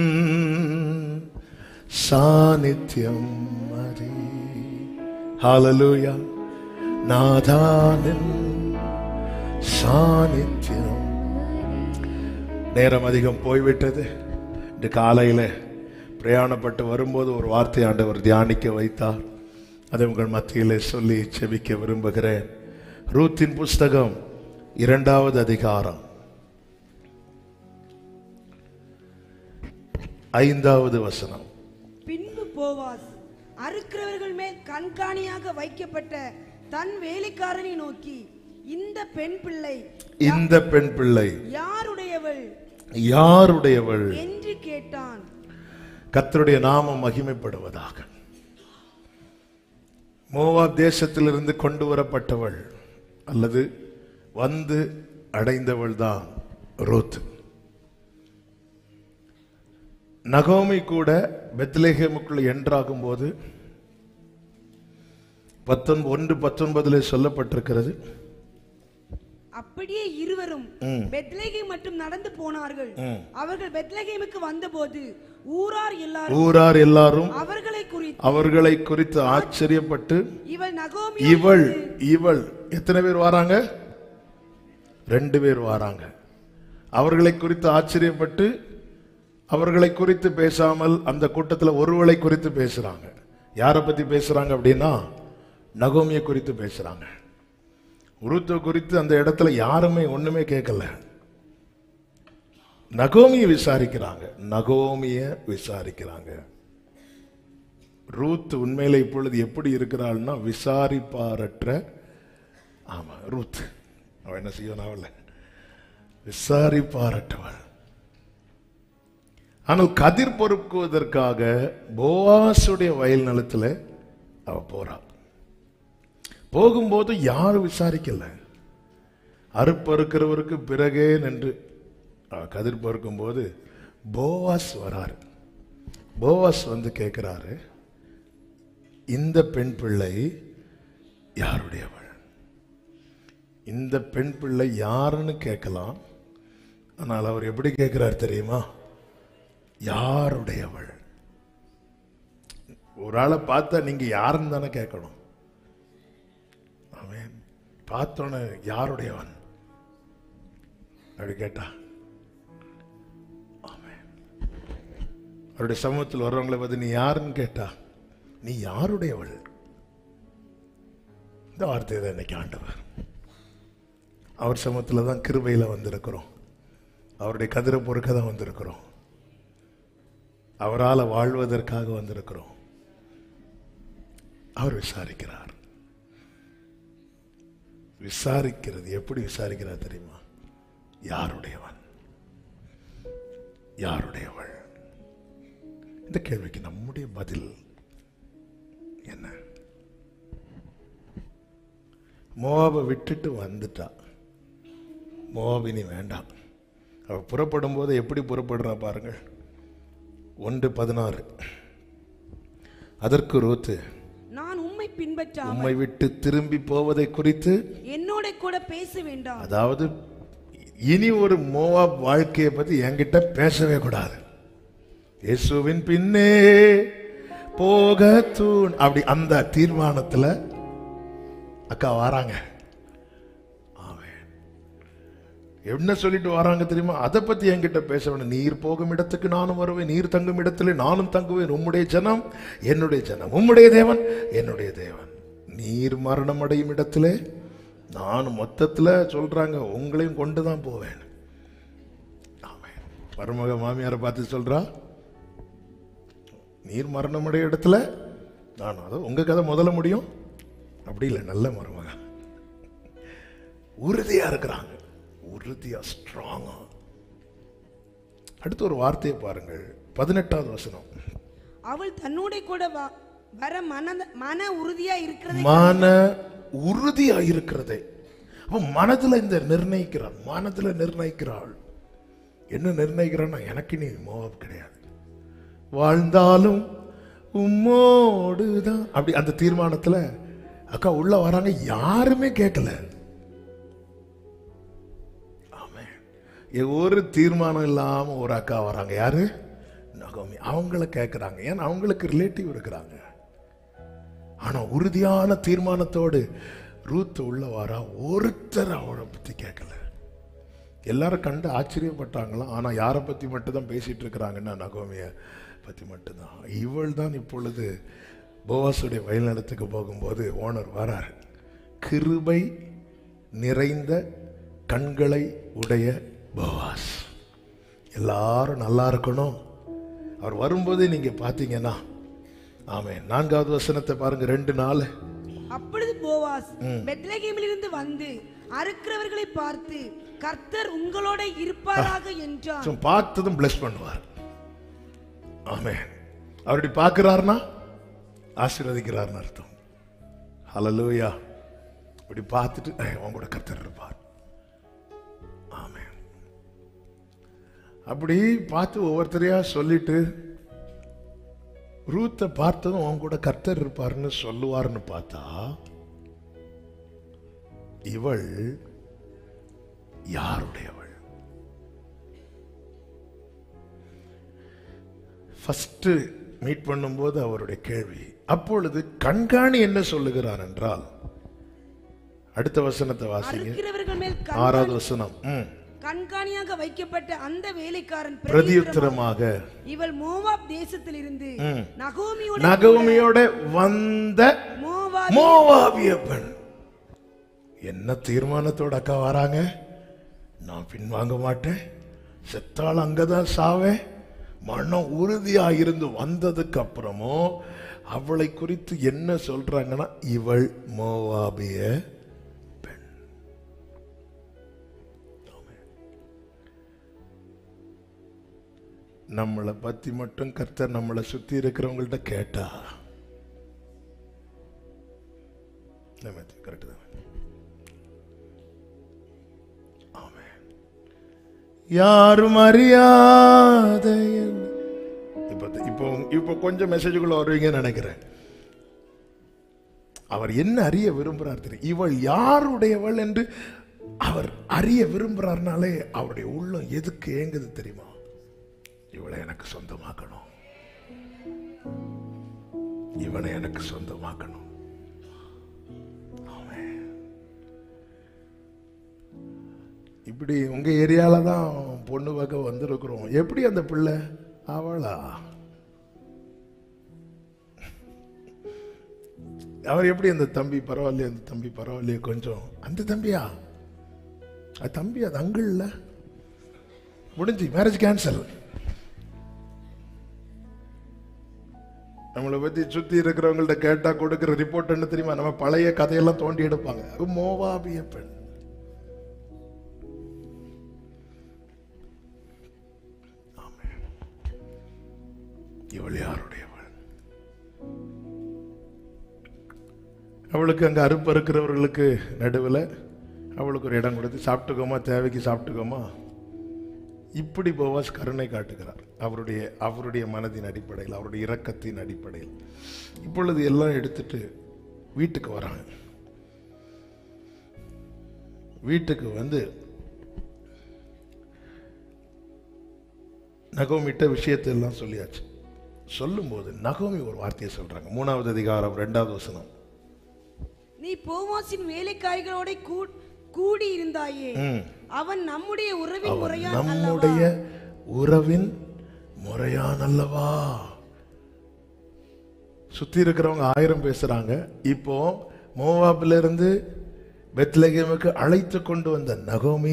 சாநித்தியம் மதி ஹalleluya நாதானின் சாநித்தியம் நேரம் அதிகம் போய்விட்டது இந்த காலையில் பிரயாணப்பட்டு வரும்போது ஒரு வார்த்தை ஆண்டவர் தியானிக்க வைத்தார் அதை உங்கள் மத்தியிலே சொல்லி செபிக்க விரும்புகிறேன் ரூத்தின் புஸ்தகம் இரண்டாவது அதிகாரம் ஐந்தாவது வசனம் பின்பு போவாஸ் அறுக்கிறவர்கள் மேல் கண்காணியாக வைக்கப்பட்ட தன் வேலைக்காரனை நோக்கி இந்த பெண் பிள்ளை இந்த பெண் பிள்ளை யாருடையவள் யாருடையவள் என்று கேட்டான் கர்த்தருடைய நாமம் மகிமைப்படுவதாக மோவாப் தேசத்திலிருந்து கொண்டு வரப்பட்டவள் அல்லது வந்து அடைந்தவள் தான் ரூத் நகோமி கூட பெத்லேஹேமுக்குள்ள என்றாகும் போது பத்தொன் ஒன்று பத்தொன்பதிலே சொல்லப்பட்டிருக்கிறது அப்படியே இருவரும் ம். பெத்லகேம் மட்டும் நடந்து போனார்கள் ம். அவர்கள் பெத்லகேமுக்கு வந்தபோது ஊரார் எல்லாரும் ஊரார் எல்லாரும் அவர்களை குறித்து அவர்களை குறித்து ஆச்சரியப்பட்டு இவள் நகோமி இவள் இவள் எத்தனை பேர் வராங்க ரெண்டு பேர் வராங்க அவர்களை குறித்து ஆச்சரியப்பட்டு அவர்களை குறித்து பேசாமல் அந்த கூட்டத்தில் ஒருவளை குறித்து பேசுறாங்க யாரை பத்தி பேசுறாங்க அப்படின்னா நகோமியை குறித்து பேசுறாங்க ரூத்தை குறித்து அந்த இடத்துல யாருமே ஒண்ணுமே கேட்கல நகோமியை விசாரிக்கிறாங்க நகோமிய விசாரிக்கிறாங்க ரூத் உண்மையில இப்பொழுது எப்படி இருக்கிறாள்னா விசாரிப்பாரற்ற ஆமா ரூத் அவ என்ன செய்யணும் அவள விசாரிப்பாரற்றவள் ஆனால் கதிர் பொறுக்குவதற்காக போவாசுடைய வயல் நிலத்துல அவ போறா போகும்போது யாரும் விசாரிக்கல அறுப்பறுக்கிறவருக்கு பிறகே நின்று அவ கதிர் பொறுக்கும் போது போவாஸ் வராரு போவாஸ் வந்து கேட்கிறாரு இந்த பெண் பிள்ளை யாருடையவள் இந்த பெண் பிள்ளை யாருன்னு கேட்கலாம் ஆனால் அவர் எப்படி கேட்கிறார் தெரியுமா யாருடையவள் ஒரு ஆளை பார்த்தா நீங்க யாருன்னு தானே கேட்கணும் அவன் பார்த்தோன்னே யாருடையவன் அப்படி கேட்டா ஆமென். அவருடைய சமூகத்தில் வர்றவங்களை பார்த்து நீ யாருன்னு கேட்டா நீ யாருடையவள் இந்த வார்த்தை தான் இன்னைக்கு ஆண்டவர் அவர் சமூகத்தில் தான் கிருபையில வந்திருக்கிறோம் அவருடைய கதிரை பொறுக்க தான் வந்திருக்கிறோம் அவரால் வாழ்வதற்காக வந்திருக்கிறோம் அவர் விசாரிக்கிறார் விசாரிக்கிறது எப்படி விசாரிக்கிறார் தெரியுமா யாருடையவன் யாருடையவள் இந்த கேள்விக்கு நம்முடைய பதில் என்ன மோவாபை விட்டுட்டு வந்துட்டா மோவாபினி வேண்டாம் அவ புறப்படும் போது எப்படி புறப்படுறா பாருங்கள் ஒன்று பதினாறு அதற்கு ரூத்து நான் உம்மை பின்பற்றாமல் உம்மை விட்டு திரும்பி போவதை குறித்து என்னோட கூட பேச வேண்டாம் அதாவது இனி ஒரு மோவாப் வாழ்க்கையை பத்தி என்கிட்ட பேசவே கூடாது இயேசுவின் பின்னே போக தூண் அப்படி அந்த தீர்மானத்துல அக்கா வராங்க ஆமென். என்ன சொல்லிட்டு வராங்க தெரியுமா அதை பத்தி என்கிட்ட பேச வேணும் நீர் போகும் இடத்துக்கு நானும் வருவேன் நீர் தங்கும் இடத்துல நானும் தங்குவேன் உம்முடைய ஜனம் என்னுடைய ஜனம் உம்முடைய தேவன் என்னுடைய தேவன் நீர் மரணம் அடையும் இடத்திலே நான் மொத்தத்துல சொல்றாங்க உங்களையும் கொண்டு தான் போவேன் ஆமென். மருமக மாமியாரை பார்த்து சொல்றா நீர் மரணமுடைய இடத்துல நான் அது உங்க கதை முதல்ல முடியும் அப்படி இல்லை நல்ல மருமக உறுதியா இருக்கிறாங்க உறுதியா ஸ்ட்ராங்கா அடுத்து ஒரு வார்த்தையை பாருங்கள் பதினெட்டாவது வசனம் அவள் தன்னோட கூட வ- வர மன மன உறுதியா இருக்கிறதை மன உறுதியா இருக்கிறதே அப்ப மனதுல இந்த நிர்ணயிக்கிறான் மனதுல நிர்ணயிக்கிறாள் என்ன நிர்ணயிக்கிறான்னா எனக்கு நீ மோவாப் கிடையாது வாழ்ந்தாலும் உம்மோடுதான் அப்படி அந்த தீர்மானத்துல அக்கா உள்ள வராங்க யாருமே கேட்கல ஆமென். ஏ, ஒரு தீர்மானம் இல்லாம ஒரு அக்கா வராங்க யாரு நகோமி அவங்கள கேட்கறாங்க ஏன்னா அவங்களுக்கு ரிலேட்டிவ் இருக்கிறாங்க ஆனா உறுதியான தீர்மானத்தோடு ரூத் உள்ள வாரா ஒருத்தர் அவளை பத்தி கேட்கல எல்லாரும் கண்டு ஆச்சரியப்பட்டாங்களாம் ஆனா யாரை பத்தி மட்டும் தான் பேசிட்டு இருக்கிறாங்கன்னா நகோமிய பத்தி மட்டும்தான் இவள் தான் இப்பொழுது போவாசுடைய வயல்நிலத்துக்கு போகும்போது ஓனர் வரார் கிருபை நிறைந்த கண்களை உடைய போவாஸ் எல்லாரும் நல்லா இருக்கணும் அவர் வரும்போதே நீங்க பார்த்தீங்கன்னா ஆமே நான்காவது வசனத்தை பாருங்க ரெண்டு நாள் அப்பொழுது போவாஸ் பெத்லகேமில் இருந்து வந்து அறுக்கிறவர்களை பார்த்து கர்த்தர் உங்களோட இருப்பாராக என்றான் சும்மா பார்த்ததும் பிளஸ் பண்ணுவார் ஆமே அவருடைய பார்க்கிறார்னா ஆசீர்வதிக்கிறார்னு அர்த்தம் ஹalleluya இப்படி பார்த்துட்டு "ஏய், உன் கூட கர்த்தர் இருப்பார் ஆமே அப்படி பார்த்து ஒவ்வொருத்தரையா சொல்லிட்டு ரூத்தை பார்த்ததும் உன் கூட கர்த்தர் இருப்பார்னு சொல்லுவார்னு பார்த்தா இவள் யாருடையவள் ஃபர்ஸ்ட் மீட் பண்ணும்போது அவருடைய கேள்வி அப்பொழுது கண்காணி என்ன சொல்லுகிறார் என்றால் அடுத்த வசனத்தை வாசிங்க அறுக்கிறவர்கள் மேல் கண் ஆறாவது வசனம் ம். கண்காணியாக வைக்கப்பட்ட அந்த வேலைக்காரன் பிரதியுத்தரமாக, பிரதியுத்தரமாக இவள் மோவாப் தேசத்திலிருந்து ம். நகோமியோட நகோமியோட வந்த மோவாப் மோவாபிய பெண் என்ன தீர்மானத்தோட அக்கா வராங்க நான் பின்வாங்க மாட்டேன் செத்தால் அங்கதான் சாவேன் மனம் உறுதியா இருந்து வந்ததுக்கு அப்புறமும் அவளை குறித்து என்ன சொல்றாங்கன்னா இவள் மோவாபிய பெண் நம்மளை பத்தி மட்டும் கர்த்தர் நம்மளை சுத்தி இருக்கிறவங்கள்ட்ட கேட்டா கரெக்ட் தான் ஆமென். யாரும் அறியாத என்- இப்ப இப்போ இப்போ கொஞ்சம் மெசேஜுக்குள்ள வருவீங்கன்னு நினைக்கிறேன் அவர் என்ன அறிய விரும்புறார் தெரியும் இவள் யாருடையவள் என்று அவர் அறிய விரும்புறாருனாலே அவருடைய உள்ளம் எதுக்கு ஏங்குது தெரியுமா இவளை எனக்கு சொந்தமாக்கணும் இவனை எனக்கு சொந்தமாக்கணும் ஆமென். இப்படி உங்க ஏரியால தான் பொண்ணு பார்க்க வந்திருக்கிறோம் எப்படி அந்த பிள்ளை அவளா அவர் எப்படி அந்த தம்பி பரவாயில்லையே அந்த தம்பி பரவாயில்லையே கொஞ்சம் அந்த தம்பியா அது தம்பி அது அங்கிள்ல முடிஞ்சு மேரேஜ் கேன்சல் நம்மளை பத்தி சுத்தி இருக்கிறவங்கள்ட்ட கேட்டா கொடுக்கிற ரிப்போர்ட் என்ன தெரியுமா நம்ம பழைய கதையெல்லாம் தோண்டி எடுப்பாங்க அது மோவாபிய பெண் ஆமென். இவள் யாருடையவள் அவளுக்கு அங்க அறுப்பு இருக்கிறவர்களுக்கு நடுவில் அவளுக்கு ஒரு இடம் கொடுத்து சாப்பிட்டுக்கோமா தேவைக்கு சாப்பிட்டுக்கோமா இப்படி போவாஸ் கருணை காட்டுகிறார் அவருடைய அவருடைய மனதின் அடிப்படையில் அவருடைய இரக்கத்தின் அடிப்படையில் இப்பொழுது எல்லாம் எடுத்துட்டு வீட்டுக்கு வராங்க வீட்டுக்கு வந்து நகோமிட்ட விஷயத்தை எல்லாம் சொல்லியாச்சு சொல்லும்போது நகோமி ஒரு வார்த்தையை சொல்றாங்க மூணாவது அதிகாரம் ரெண்டாவது வசனம் நீ போவாசின் வேலைக்காரிகளோட கூ- கூடி இருந்தாயே ம். அவன் நம்முடைய உறவின் அவன் முறையா நம்முடைய உறவின் முறையான் அல்லவா சுத்தி இருக்கிறவங்க ஆயிரம் பேசுறாங்க இப்போ மோவாப்ல இருந்து பெத்லகேமுக்கு அழைத்து கொண்டு வந்த நகோமி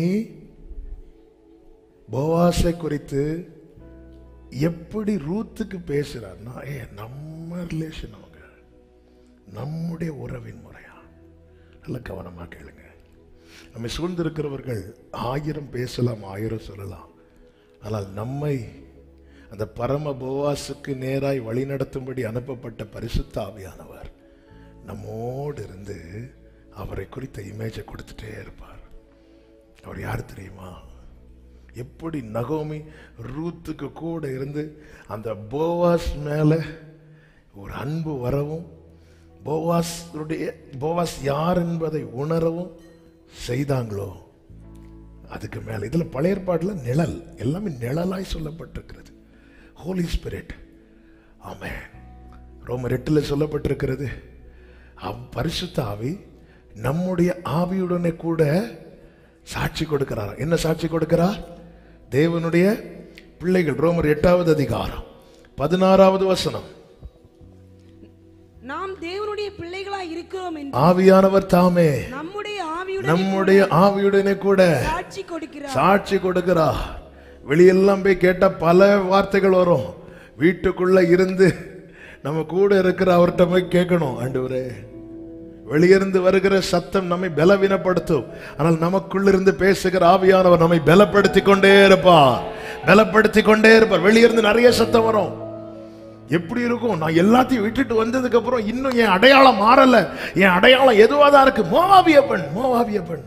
போவாசை குறித்து எப்படி ரூத்துக்கு பேசுறாருன்னா ஏ நம்ம ரிலேஷன் அவங்க நம்முடைய உறவின் முறையா நல்ல கவனமா கேளுங்க நம்மை சூழ்ந்திருக்கிறவர்கள் ஆயிரம் பேசலாம் ஆயிரம் சொல்லலாம் ஆனால் நம்மை அந்த பரம போவாசுக்கு நேராய் வழிநடத்தும்படி அனுப்பப்பட்ட பரிசுத்த ஆவியானவர் நம்மோடு இருந்து அவரை குறித்த இமேஜை கொடுத்துட்டே இருப்பார் அவர் யார் தெரியுமா எப்படி நகோமி ரூத்துக்கு கூட இருந்து அந்த போவாஸ் மேல ஒரு அன்பு வரவும் போவாஸுடைய போவாஸ் யார் என்பதை உணரவும் செய்தாங்களோ அதுக்கு மேல இதுல பழைய ஏற்பாட்டுல நிழல் எல்லாமே நிழலாய் சொல்லப்பட்டிருக்கிறது ஹோலி ஸ்பிரிட் ஆமென் ரோமர் எட்டுல சொல்லப்பட்டிருக்கிறது அவ் பரிசுத்த ஆவி நம்முடைய ஆவியுடனே கூட சாட்சி கொடுக்கிறார் என்ன சாட்சி கொடுக்கிறார் தேவனுடைய பிள்ளைகள் ரோமர் எட்டாவது அதிகாரம் பதினாறாவது வசனம் நாம் தேவனுடைய பிள்ளைகளா இருக்கிறோம் என்று ஆவியானவர் தாமே நம்முடைய ஆவியுடன் நம்முடைய ஆவியுடனே கூட சாட்சி கொடுக்கிறார் சாட்சி கொடுக்கிறார் வெளியெல்லாம் போய் கேட்டா பல வார்த்தைகள் வரும் வீட்டுக்குள்ள இருந்து நம்ம கூட இருக்கிற அவர்கிட்ட போய் கேட்கணும் ஆண்டவரே வெளியிருந்து வருகிற சத்தம் நம்மை பலவீனப்படுத்தும் ஆனால் நமக்குள்ளிருந்து பேசுகிற ஆவியானவர் நம்மை பலப்படுத்தி கொண்டே இருப்பார் பலப்படுத்தி கொண்டே இருப்பார் வெளியிருந்து நிறைய சத்தம் வரும் எப்படி இருக்கும் நான் எல்லாத்தையும் விட்டுட்டு வந்ததுக்கு அப்புறம் இன்னும் என் அடையாளம் மாறல என் அடையாளம் எதுவா தான் இருக்கு மோவாபிய பெண் மோவாபிய பெண்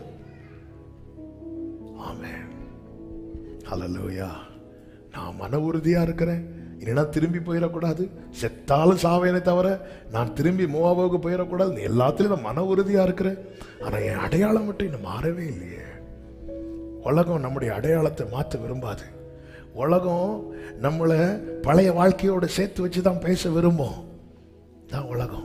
ஆமென் ஹalleluya நான் மன உறுதியா இருக்கிறேன் இனி நான் திரும்பி போயிடக்கூடாது செத்தாலும் சாவேனே தவிர நான் திரும்பி மோவாவுக்கு போயிடக்கூடாது எல்லாத்துலயும் நான் மன உறுதியா இருக்கிறேன் ஆனா என் அடையாளம் மட்டும் இன்னும் மாறவே இல்லையே உலகம் நம்முடைய அடையாளத்தை மாற்ற விரும்பாது உலகம் நம்மளை பழைய வாழ்க்கையோட சேர்த்து வச்சு தான் பேச விரும்பும் தான் உலகம்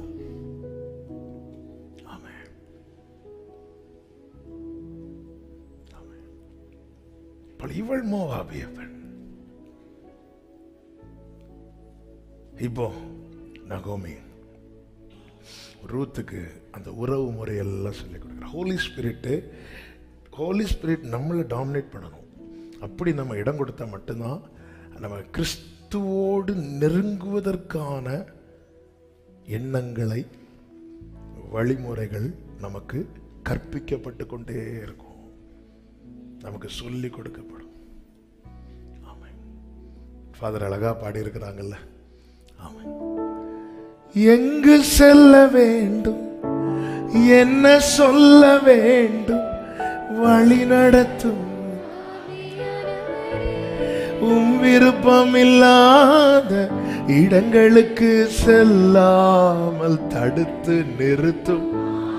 ஆமென். ஆமென். அப்ப இவள் மோவாபிய பெண் இப்போ நகோமி ரூத்துக்கு அந்த உறவு முறையெல்லாம் சொல்லி கொடுக்குற ஹோலி ஸ்பிரிட்டு ஹோலி ஸ்பிரிட் நம்மளை டாமினேட் பண்ணணும் அப்படி நம்ம இடம் கொடுத்தா மட்டும்தான் நம்ம கிறிஸ்துவோடு நெருங்குவதற்கான எண்ணங்களை வழிமுறைகள் நமக்கு கற்பிக்கப்பட்டு கொண்டே இருக்கும் நமக்கு சொல்லி கொடுக்கப்படும் ஆமாம் ஃபாதர் அழகா பாடி இருக்கிறாங்கல்ல ஆமாம் எங்கு செல்ல வேண்டும் என்ன சொல்ல வேண்டும் வழி நடத்தும் உம் விருப்பம் இல்லாத இடங்களுக்கு செல்லாமல் தடுத்து நிறுத்தும்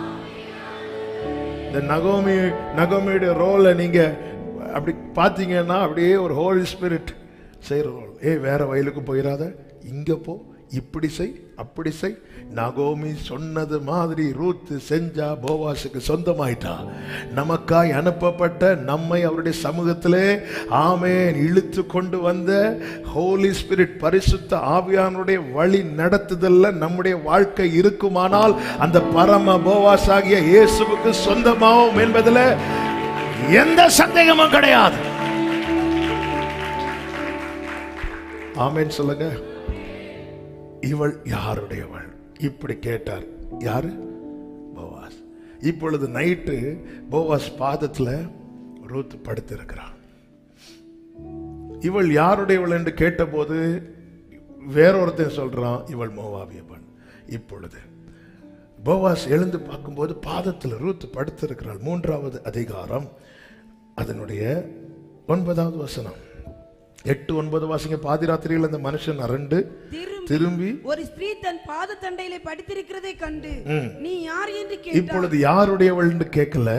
இந்த நகோமி நகோமியுடைய ரோலை நீங்க அப்படி பார்த்தீங்கன்னா அப்படியே ஒரு ஹோல் ஸ்பிரிட் செய்கிற ரோல் ஏய் வேற வயலுக்கு போயிடாத இங்க போ இப்படி செய் அப்படி செய் நகோமி சொன்னது மாதிரி ரூத்து செஞ்சா போவாசுக்கு சொந்தமாயிட்டா நமக்காய் அனுப்பப்பட்ட நம்மை அவருடைய சமூகத்திலே ஆமேன் இழுத்து கொண்டு வந்த ஹோலி ஸ்பிரிட் பரிசுத்த ஆவியானுடைய வழி நடத்துதல்ல நம்முடைய வாழ்க்கை இருக்குமானால் அந்த பரம போவாஸ் ஆகிய இயேசுவுக்கு சொந்தமாகும் என்பதில் எந்த சந்தேகமும் கிடையாது ஆமேன் சொல்லுங்க இவள் யாருடையவள் இப்படி கேட்டார் யாரு போவாஸ் இப்பொழுது நைட்டு போவாஸ் பாதத்துல ரூத் படுத்திருக்கிறான் இவள் யாருடையவள் என்று கேட்டபோது வேறொருத்தன் சொல்றான் இவள் மோவாவிய பெண் இப்பொழுது போவாஸ் எழுந்து பார்க்கும்போது பாதத்தில் ரூத் படுத்திருக்கிறாள் மூன்றாவது அதிகாரம் அதனுடைய ஒன்பதாவது வசனம் எட்டு ஒன்பது வாசிங்க பாதிராத்திரியில் அந்த மனுஷன் அரண்டு திரும்பி திரும்பி ஒரு ஸ்திரீ தன் பாத தண்டையிலே படித்திருக்கிறதை கண்டு ம். நீ யார் என்று கேட்டார் இப்பொழுது யாருடையவள் என்று கேட்கல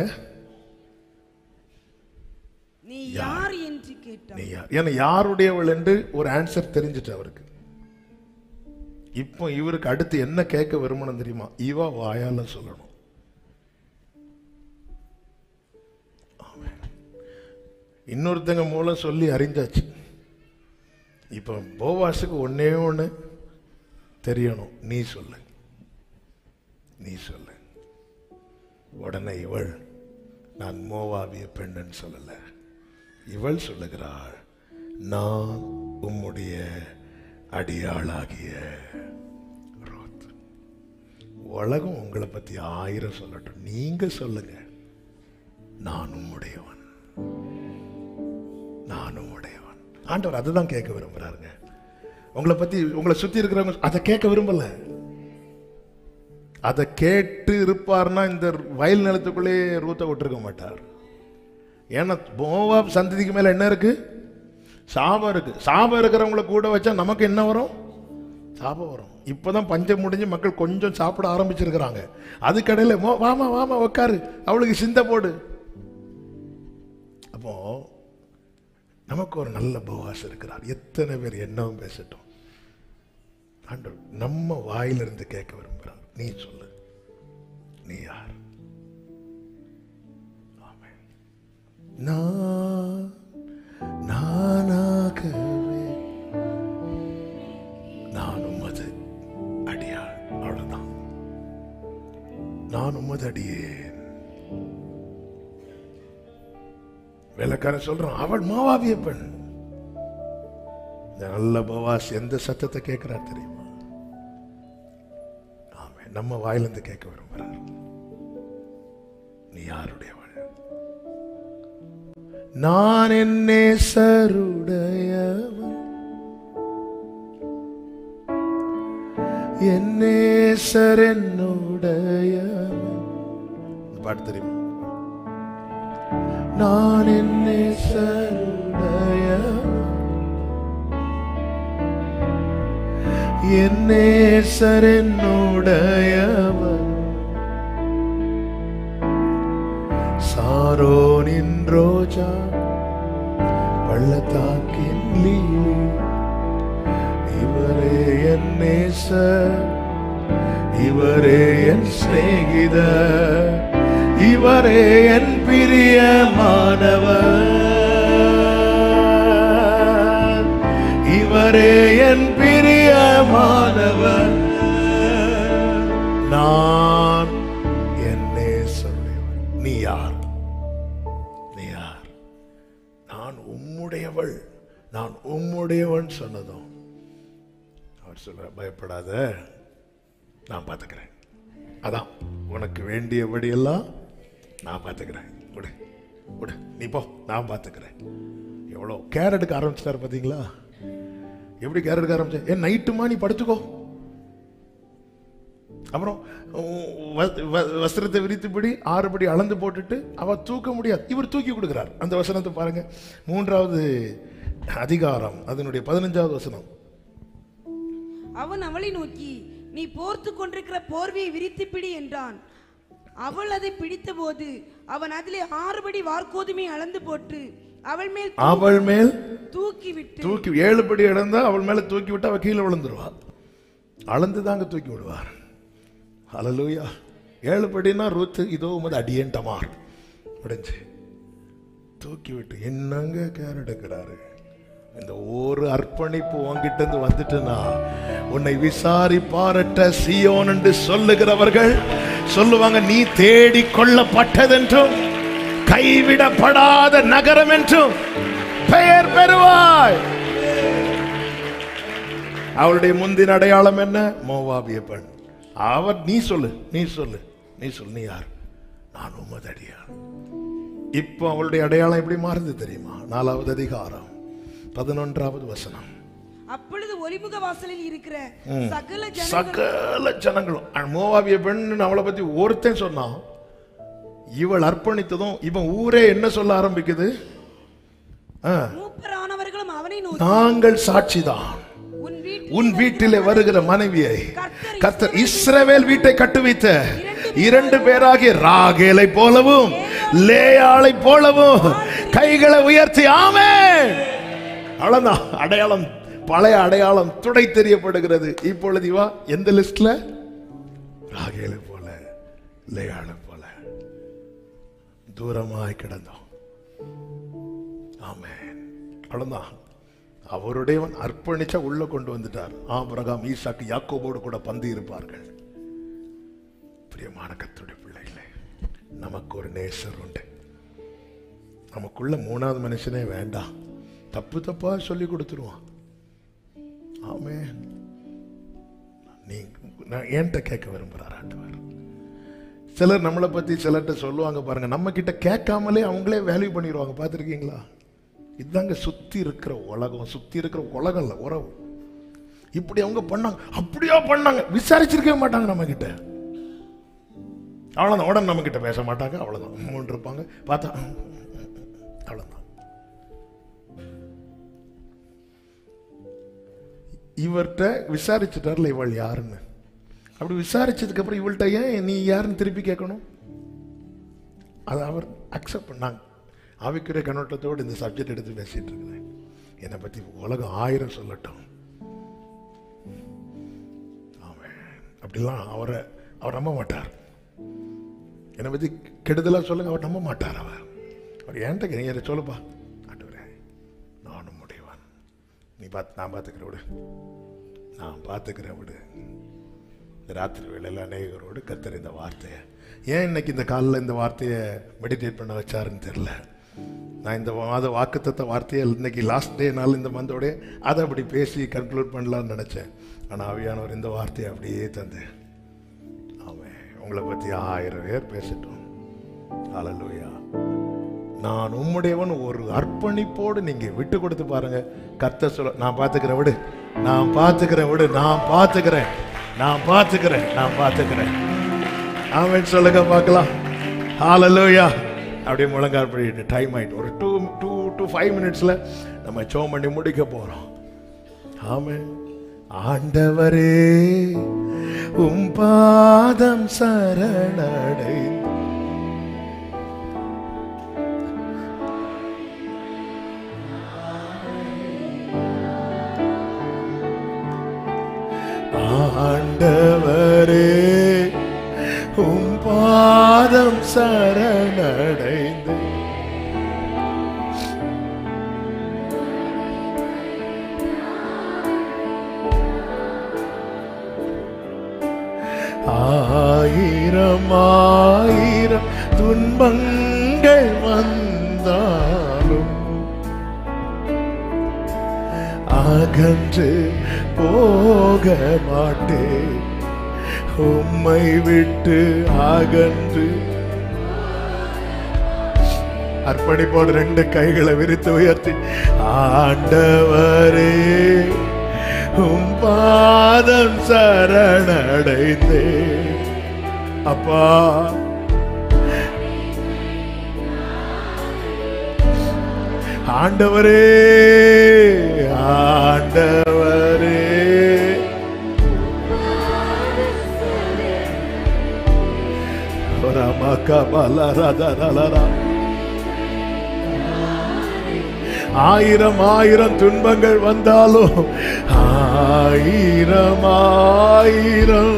நீ யார் என்று கேட்டார் நீ யார் ஏன்னா யாருடையவள் என்று ஒரு ஆன்சர் தெரிஞ்சிட்டு அவருக்கு இப்போ இவருக்கு அடுத்து என்ன கேட்க விரும்பணும் தெரியுமா இவ வாயால சொல்லணும் ஆமென். இன்னொருத்தங்க மூலம் சொல்லி அறிஞ்சாச்சு இப்போ போவாஸுக்கு ஒன்னே ஒன்று தெரியணும் நீ சொல்லு நீ சொல்லு உடனே இவள் நான் மோவாவிய பெண்ணன்னு சொல்லல இவள் சொல்லுகிறாள் நான் உம்முடைய அடியாளாகிய ரூத் உலகம் உங்களை பத்தி ஆயிரம் சொல்லட்டும் நீங்க சொல்லுங்க நான் உம்முடையவன் நான் உம்முடையவன் ஆண்டவர் அதுதான் கேட்க விரும்புறாருங்க உங்களை பத்தி உங்களை சுத்தி இருக்கிறவங்க அதை கேட்க விரும்பல அதை கேட்டு இருப்பார்னா இந்த வயல் நிலத்துக்குள்ளே ரூத்தை விட்டுருக்க மாட்டார் ஏன்னா மோவாப் சந்ததிக்கு மேல என்ன இருக்கு சாபம் இருக்கு சாபம் இருக்கிறவங்கள கூட வச்சா நமக்கு என்ன வரும் சாபம் வரும் இப்போதான் பஞ்சம் முடிஞ்சு மக்கள் கொஞ்சம் சாப்பிட ஆரம்பிச்சிருக்கிறாங்க அதுக்கடையில மோ வாமா வாமா உக்காரு அவளுக்கு சிந்தை போடு அப்போ நமக்கு ஒரு நல்ல போவாஸ் இருக்கிறார் எத்தனை பேர் என்னவும் பேசட்டும் ஆண்டவர் நம்ம வாயிலிருந்து கேட்க விரும்புகிறார் நீ சொல்லு நீ யார் ஆமென். நான் நானாகவே நான் உமது அடியாள் அவ்வளவுதான் நான் உமது அடியேன் வேலைக்காரன் சொல்றான் அவள் மாவாவிய பெண் இந்த நல்ல பவாஸ் எந்த சத்தத்தை கேட்கிறார் தெரியுமா ஆமே நம்ம வாயிலிருந்து கேட்க விரும்புறார் நீ யாருடையவள் நான் என்னே சருடையவன் என்னே சரென்னுடையவன் இந்த பாட்டு தெரியுமா நான் என்னே சருடையவன் என்னே சரென்னுடையவன் சாரோனின் ரோஜா பள்ளத்தாக்கின் லீலி இவரே என் நேசர் இவரே என் சிநேகிதர் இவரே என் பிரியமானவர் நான் உம்முடையவள் நான் உம்முடையவன் சொன்னதும் அவர் சொல்ற பயப்படாத நான் பார்த்துக்கிறேன் அதான் உனக்கு வேண்டியபடியெல்லாம் நான் பார்த்துக்கிறேன் விடு விடு நீ போ நான் பார்த்துக்கிறேன் எவ்வளோ கேர் எடுக்க ஆரம்பிச்சிட்டாரு பார்த்தீங்களா எப்படி கேர் எடுக்க ஆரம்பிச்சேன் ஏன் நைட்டுமா நீ படுத்துக்கோ அப்புறம் உ- வ- வ- வஸ்திரத்தை விரித்துப்படி ஆறுபடி அளந்து போட்டுட்டு அவ தூக்க முடியாது இவர் தூக்கி கொடுக்கிறார் அந்த வசனத்தை பாருங்க மூன்றாவது அதிகாரம் அதனுடைய பதினஞ்சாவது வசனம் அவன் அவளை நோக்கி நீ போர்த்து கொண்டிருக்கிற போர்வையை விரித்து பிடி என்றான் அவள் அதை பிடித்தபோது அவன் அதிலே ஆறுபடி வார்கோதுமை அளந்து போட்டு அவள் மேல் அவள் மேல் தூக்கி விட்டு தூக்கி ஏழு படி இடந்தா அவள் மேல தூக்கி விட்டு அவ கீழே விழுந்துருவா அளந்து தாங்க தூக்கி விடுவார் ஹalleluya ஏழு படினா ரூத்து இதோ உமது அடியேன்டமார் முடிஞ்சு தூக்கி விட்டு என்னங்க கேர் எடுக்கிறாரு இந்த ஒரு அர்ப்பணிப்பு உன்கிட்ட இருந்து வந்துட்டுனா உன்னை விசாரிப்பாரட்ட சியோன் என்று சொல்லுகிறவர்கள் சொல்லுவாங்க நீ தேடி கொள்ளப்பட்டதென்றும் கைவிடப்படாத நகரம் என்றும் பெயர் பெறுவாய் அவளுடைய முந்தின அடையாளம் என்ன மோவாபிய பெண் அவர் நீ சொல்லு நீ சொல்லு நீ சொல்லு நீ யார் நான் உமது அடியார் இப்போ அவளுடைய அடையாளம் எப்படி மாறுது தெரியுமா நாலாவது அதிகாரம் பதினொன்றாவது வசனம் அப்பொழுது ஒலிமுக வாசலில் இருக்கிற சகல ஜனங்களும் சகல ஜனங்களும் அஹ் மோவாபிய பெண் அவளை பத்தி ஒருத்தன் சொன்னான் இவள் அர்ப்பணித்ததும் இவன் ஊரே என்ன சொல்ல ஆரம்பிக்குது ஆ, மூப்பரானவர்களும் அவனை நோக்கி நாங்கள் சாட்சிதான் உன் வீட்டில் உன் வீட்டிலே வருகிற மனைவியை கர்த்தர் இஸ்ரவேல் வீட்டை கட்டுவித்த இரண்டு பேராகிய ராகேலை போலவும் லேயாளை போலவும் கைகளை உயர்த்தி ஆமே அவ்வளவுதான் அடையாளம் பழைய அடையாளம் துடை தெரியப்படுகிறது இப்பொழுது இவா எந்த லிஸ்ட்ல ராகேலை போல லேயாளை போல தூரமாய் கிடந்தோம் ஆமென் அவ்வளவுதான் அவருடையவன் அர்ப்பணிச்சா உள்ள கொண்டு வந்துட்டார் ஆபிரகாம் ஈசாக்கு யாக்கோபோடு கூட பந்தி இருப்பார்கள் பிரியமான கத்துடைய பிள்ளைகளே நமக்கு ஒரு நேசர் உண்டு நமக்குள்ள மூணாவது மனுஷனே வேண்டாம் தப்பு தப்பா சொல்லி கொடுத்துருவான் ஆமே நீ நான் என்கிட்ட கேட்க விரும்புறார் ஆண்டவர் சிலர் நம்மளை பத்தி சிலர்கிட்ட சொல்லுவாங்க பாருங்க நம்ம கிட்ட கேட்காமலே அவங்களே வேல்யூ பண்ணிடுவாங்க பார்த்துருக்கீங்களா இதுதாங்க சுத்தி இருக்கிற உலகம் சுத்தி இருக்கிற உலகம் இல்ல உறவு இப்படி அவங்க பண்ணாங்க அப்படியா பண்ணாங்க விசாரிச்சிருக்கவே மாட்டாங்க நம்ம கிட்ட அவ்வளவுதான் உடனே நம்ம கிட்ட பேச மாட்டாங்க அவ்வளவுதான் மூன்று இருப்பாங்க பார்த்தா அவ்வளவுதான் இவர்கிட்ட விசாரிச்சுட்டார்ல இவள் யாருன்னு அப்படி விசாரிச்சதுக்கு அப்புறம் இவள்கிட்ட ஏன் நீ யாருன்னு திருப்பி கேட்கணும் அதை அவர் அக்செப்ட் பண்ணாங்க ஆவிக்குரிய கண்ணோட்டத்தோடு இந்த சப்ஜெக்ட் எடுத்து பேசிட்டு இருக்கிறேன் என்னை பத்தி உலகம் ஆயிரம் சொல்லட்டும் ஆமென். அப்படிலாம் அவரை அவர் நம்ப மாட்டார் என்னை பத்தி கெடுதலா சொல்லுங்க அவர் நம்ப மாட்டார் அவர் அவர் ஏன்ட்ட நீ என்னை சொல்லுப்பா ஆண்டவரே நானும் முடிவான் நீ பார்த்து நான் பார்த்துக்கிறேன் விடு நான் பார்த்துக்கிறேன் விடு இந்த ராத்திரி வேளையில் அநேகரோடு கத்தர் இந்த வார்த்தையை ஏன் இன்னைக்கு இந்த காலில் இந்த வார்த்தையை மெடிடேட் பண்ண வச்சாருன்னு தெரில நான் இந்த மாத வாக்குத்தத்த வார்த்தையை இன்னைக்கு லாஸ்ட் டே நாள் இந்த மந்தோடைய அதை அப்படி பேசி கன்க்ளூட் பண்ணலாம்னு நினச்சேன் ஆனால் ஆவியானவர் இந்த வார்த்தையை அப்படியே தந்து அவன் உங்களை பற்றி ஆயிரம் பேர் பேசட்டும் ஹalleluya நான் உம்முடையவன் ஒரு அர்ப்பணிப்போடு நீங்க விட்டு கொடுத்து பாருங்க கர்த்தர் சொல்ல நான் பார்த்துக்கிறேன் விடு நான் பார்த்துக்கிறேன் விடு நான் பார்த்துக்கிறேன் நான் பார்த்துக்கிறேன் நான் பார்த்துக்கிறேன் ஆமென் சொல்லுங்க பார்க்கலாம் ஹalleluya அப்படியே முழங்கால் பண்ணிட்டு டைம் ஆயிட்டு ஒரு டூ டூ டு ஃபைவ் மினிட்ஸ்ல நம்ம சோம் பண்ணி முடிக்க போறோம் ஆமென் ஆண்டவரே உம் பாதம் சரணடை ஆண்டவரே உம் பாதம் சரணடைந்து ஆயிரம் ஆயிரம் அகன்று போக மாட்டேன் உம்மை விட்டு அகன்று அர்ப்பணிப்போடு ரெண்டு கைகளை விரித்து உயர்த்தி ஆண்டவரே உம் பாதம் சரணடைந்தே அப்பா ஆண்டவரே ஆண்டவரே ரமகபலரதரலரா. ஆயிரம் ஆயிரம் துன்பங்கள் வந்தாலும் ஆயிரம் ஆயிரம்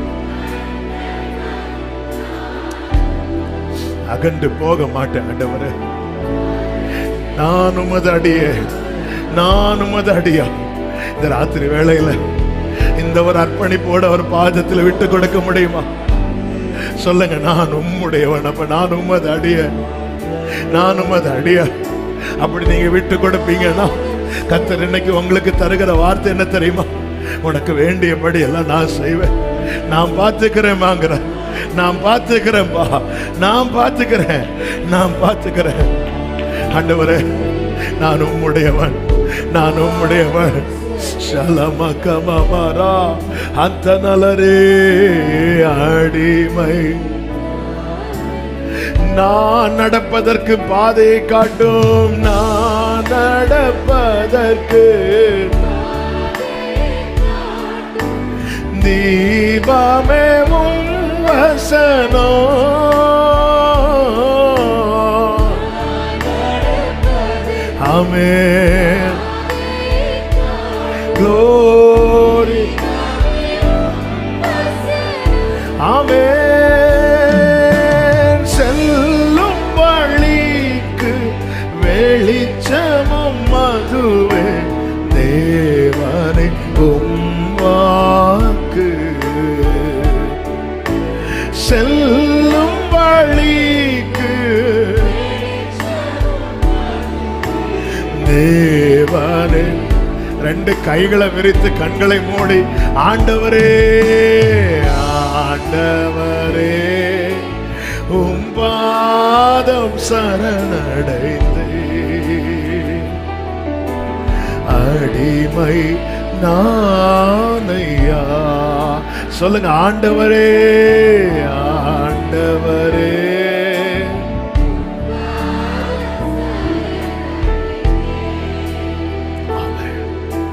அகண்டு போக மாட்டேன் ஆண்டவரே நான் உமது அடியே நான் உமது அடியா இந்த ராத்திரி வேளையில இந்த ஒரு அர்ப்பணிப்போடு அவர் பாதத்தில் விட்டு கொடுக்க முடியுமா சொல்லுங்க நான் உம்முடையவன் அப்ப நான் உமது அடிய நான் உமது அடிய அப்படி நீங்க விட்டு கொடுப்பீங்கன்னா கத்தர் இன்னைக்கு உங்களுக்கு தருகிற வார்த்தை என்ன தெரியுமா உனக்கு வேண்டியபடி எல்லாம் நான் செய்வேன் நான் பார்த்துக்கிறேன் வாங்குற நான் பார்த்துக்கிறேன்பா நான் பார்த்துக்கிறேன் நான் பார்த்துக்கிறேன் ஆண்டவரே நான் உம்முடையவன் நான் உம்முடையவன் ಶಲಮಕಮರ ಅಂತ ನಲರೇ அடிமை நான் நடப்பதற்கு பாதையை காட்டும் நான் நடப்பதற்கு தீபமே உன் வசனம் ஆமென் glory. ஆமென் செல்லும் வழிக்கு வெளிச்சமும் மதுவே தேவனை உம்வாக்கு செல்லும் வழிக்கு தேவனே ரெண்டு கைகளை விரித்து கண்களை மூடி ஆண்டவரே ஆண்டவரே உம் பாதம் சரணடைந்தே அடிமை நானையா சொல்லுங்க ஆண்டவரே ஆண்டவரே ஆமென்.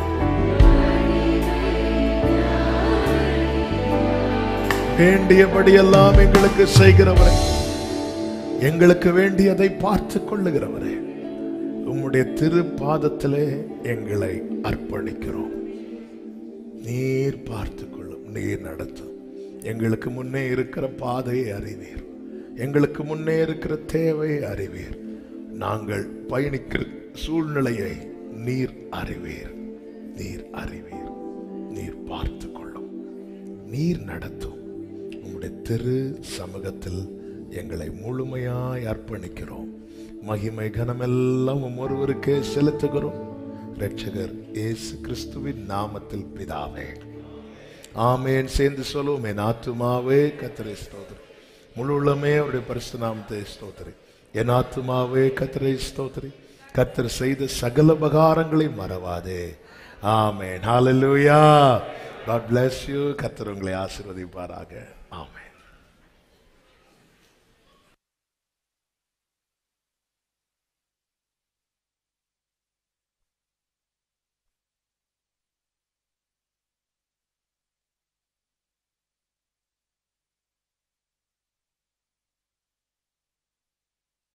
வேண்டியபடியெல்லாம் எங்களுக்கு செய்கிறவரே எங்களுக்கு வேண்டியதை பார்த்து கொள்ளுகிறவரே உம்முடைய திரு பாதத்திலே எங்களை அர்ப்பணிக்கிறோம் நீர் பார்த்து கொள்ளும் நீர் நடத்தும் எங்களுக்கு முன்னே இருக்கிற பாதையை அறிவீர் எங்களுக்கு முன்னே இருக்கிற தேவையை அறிவீர் நாங்கள் பயணிக்கிற சூழ்நிலையை நீர் அறிவீர் நீர் அறிவீர் நீர் பார்த்து கொள்ளும் நீர் நடத்தும் உம்முடைய திரு சமூகத்தில் எங்களை முழுமையாய் அர்ப்பணிக்கிறோம் மகிமை கனமெல்லாம் உம் ஒருவருக்கே செலுத்துகிறோம் இரட்சகர் இயேசு கிறிஸ்துவின் நாமத்தில் பிதாவே ஆமேன் சேர்ந்து சொல்லுவோம் என் ஆத்துமாவே கத்தரை ஸ்தோத்திரி முழு உள்ளமே அவருடைய பரிசு நாமத்தை ஸ்தோத்திரி என் ஆத்துமாவே கத்தரை ஸ்தோத்திரி கத்தர் செய்த சகல உபகாரங்களை மறவாதே ஆமேன் ஹalleluya God bless you கத்தர் உங்களை ஆசீர்வதிப்பாராக ஆமென்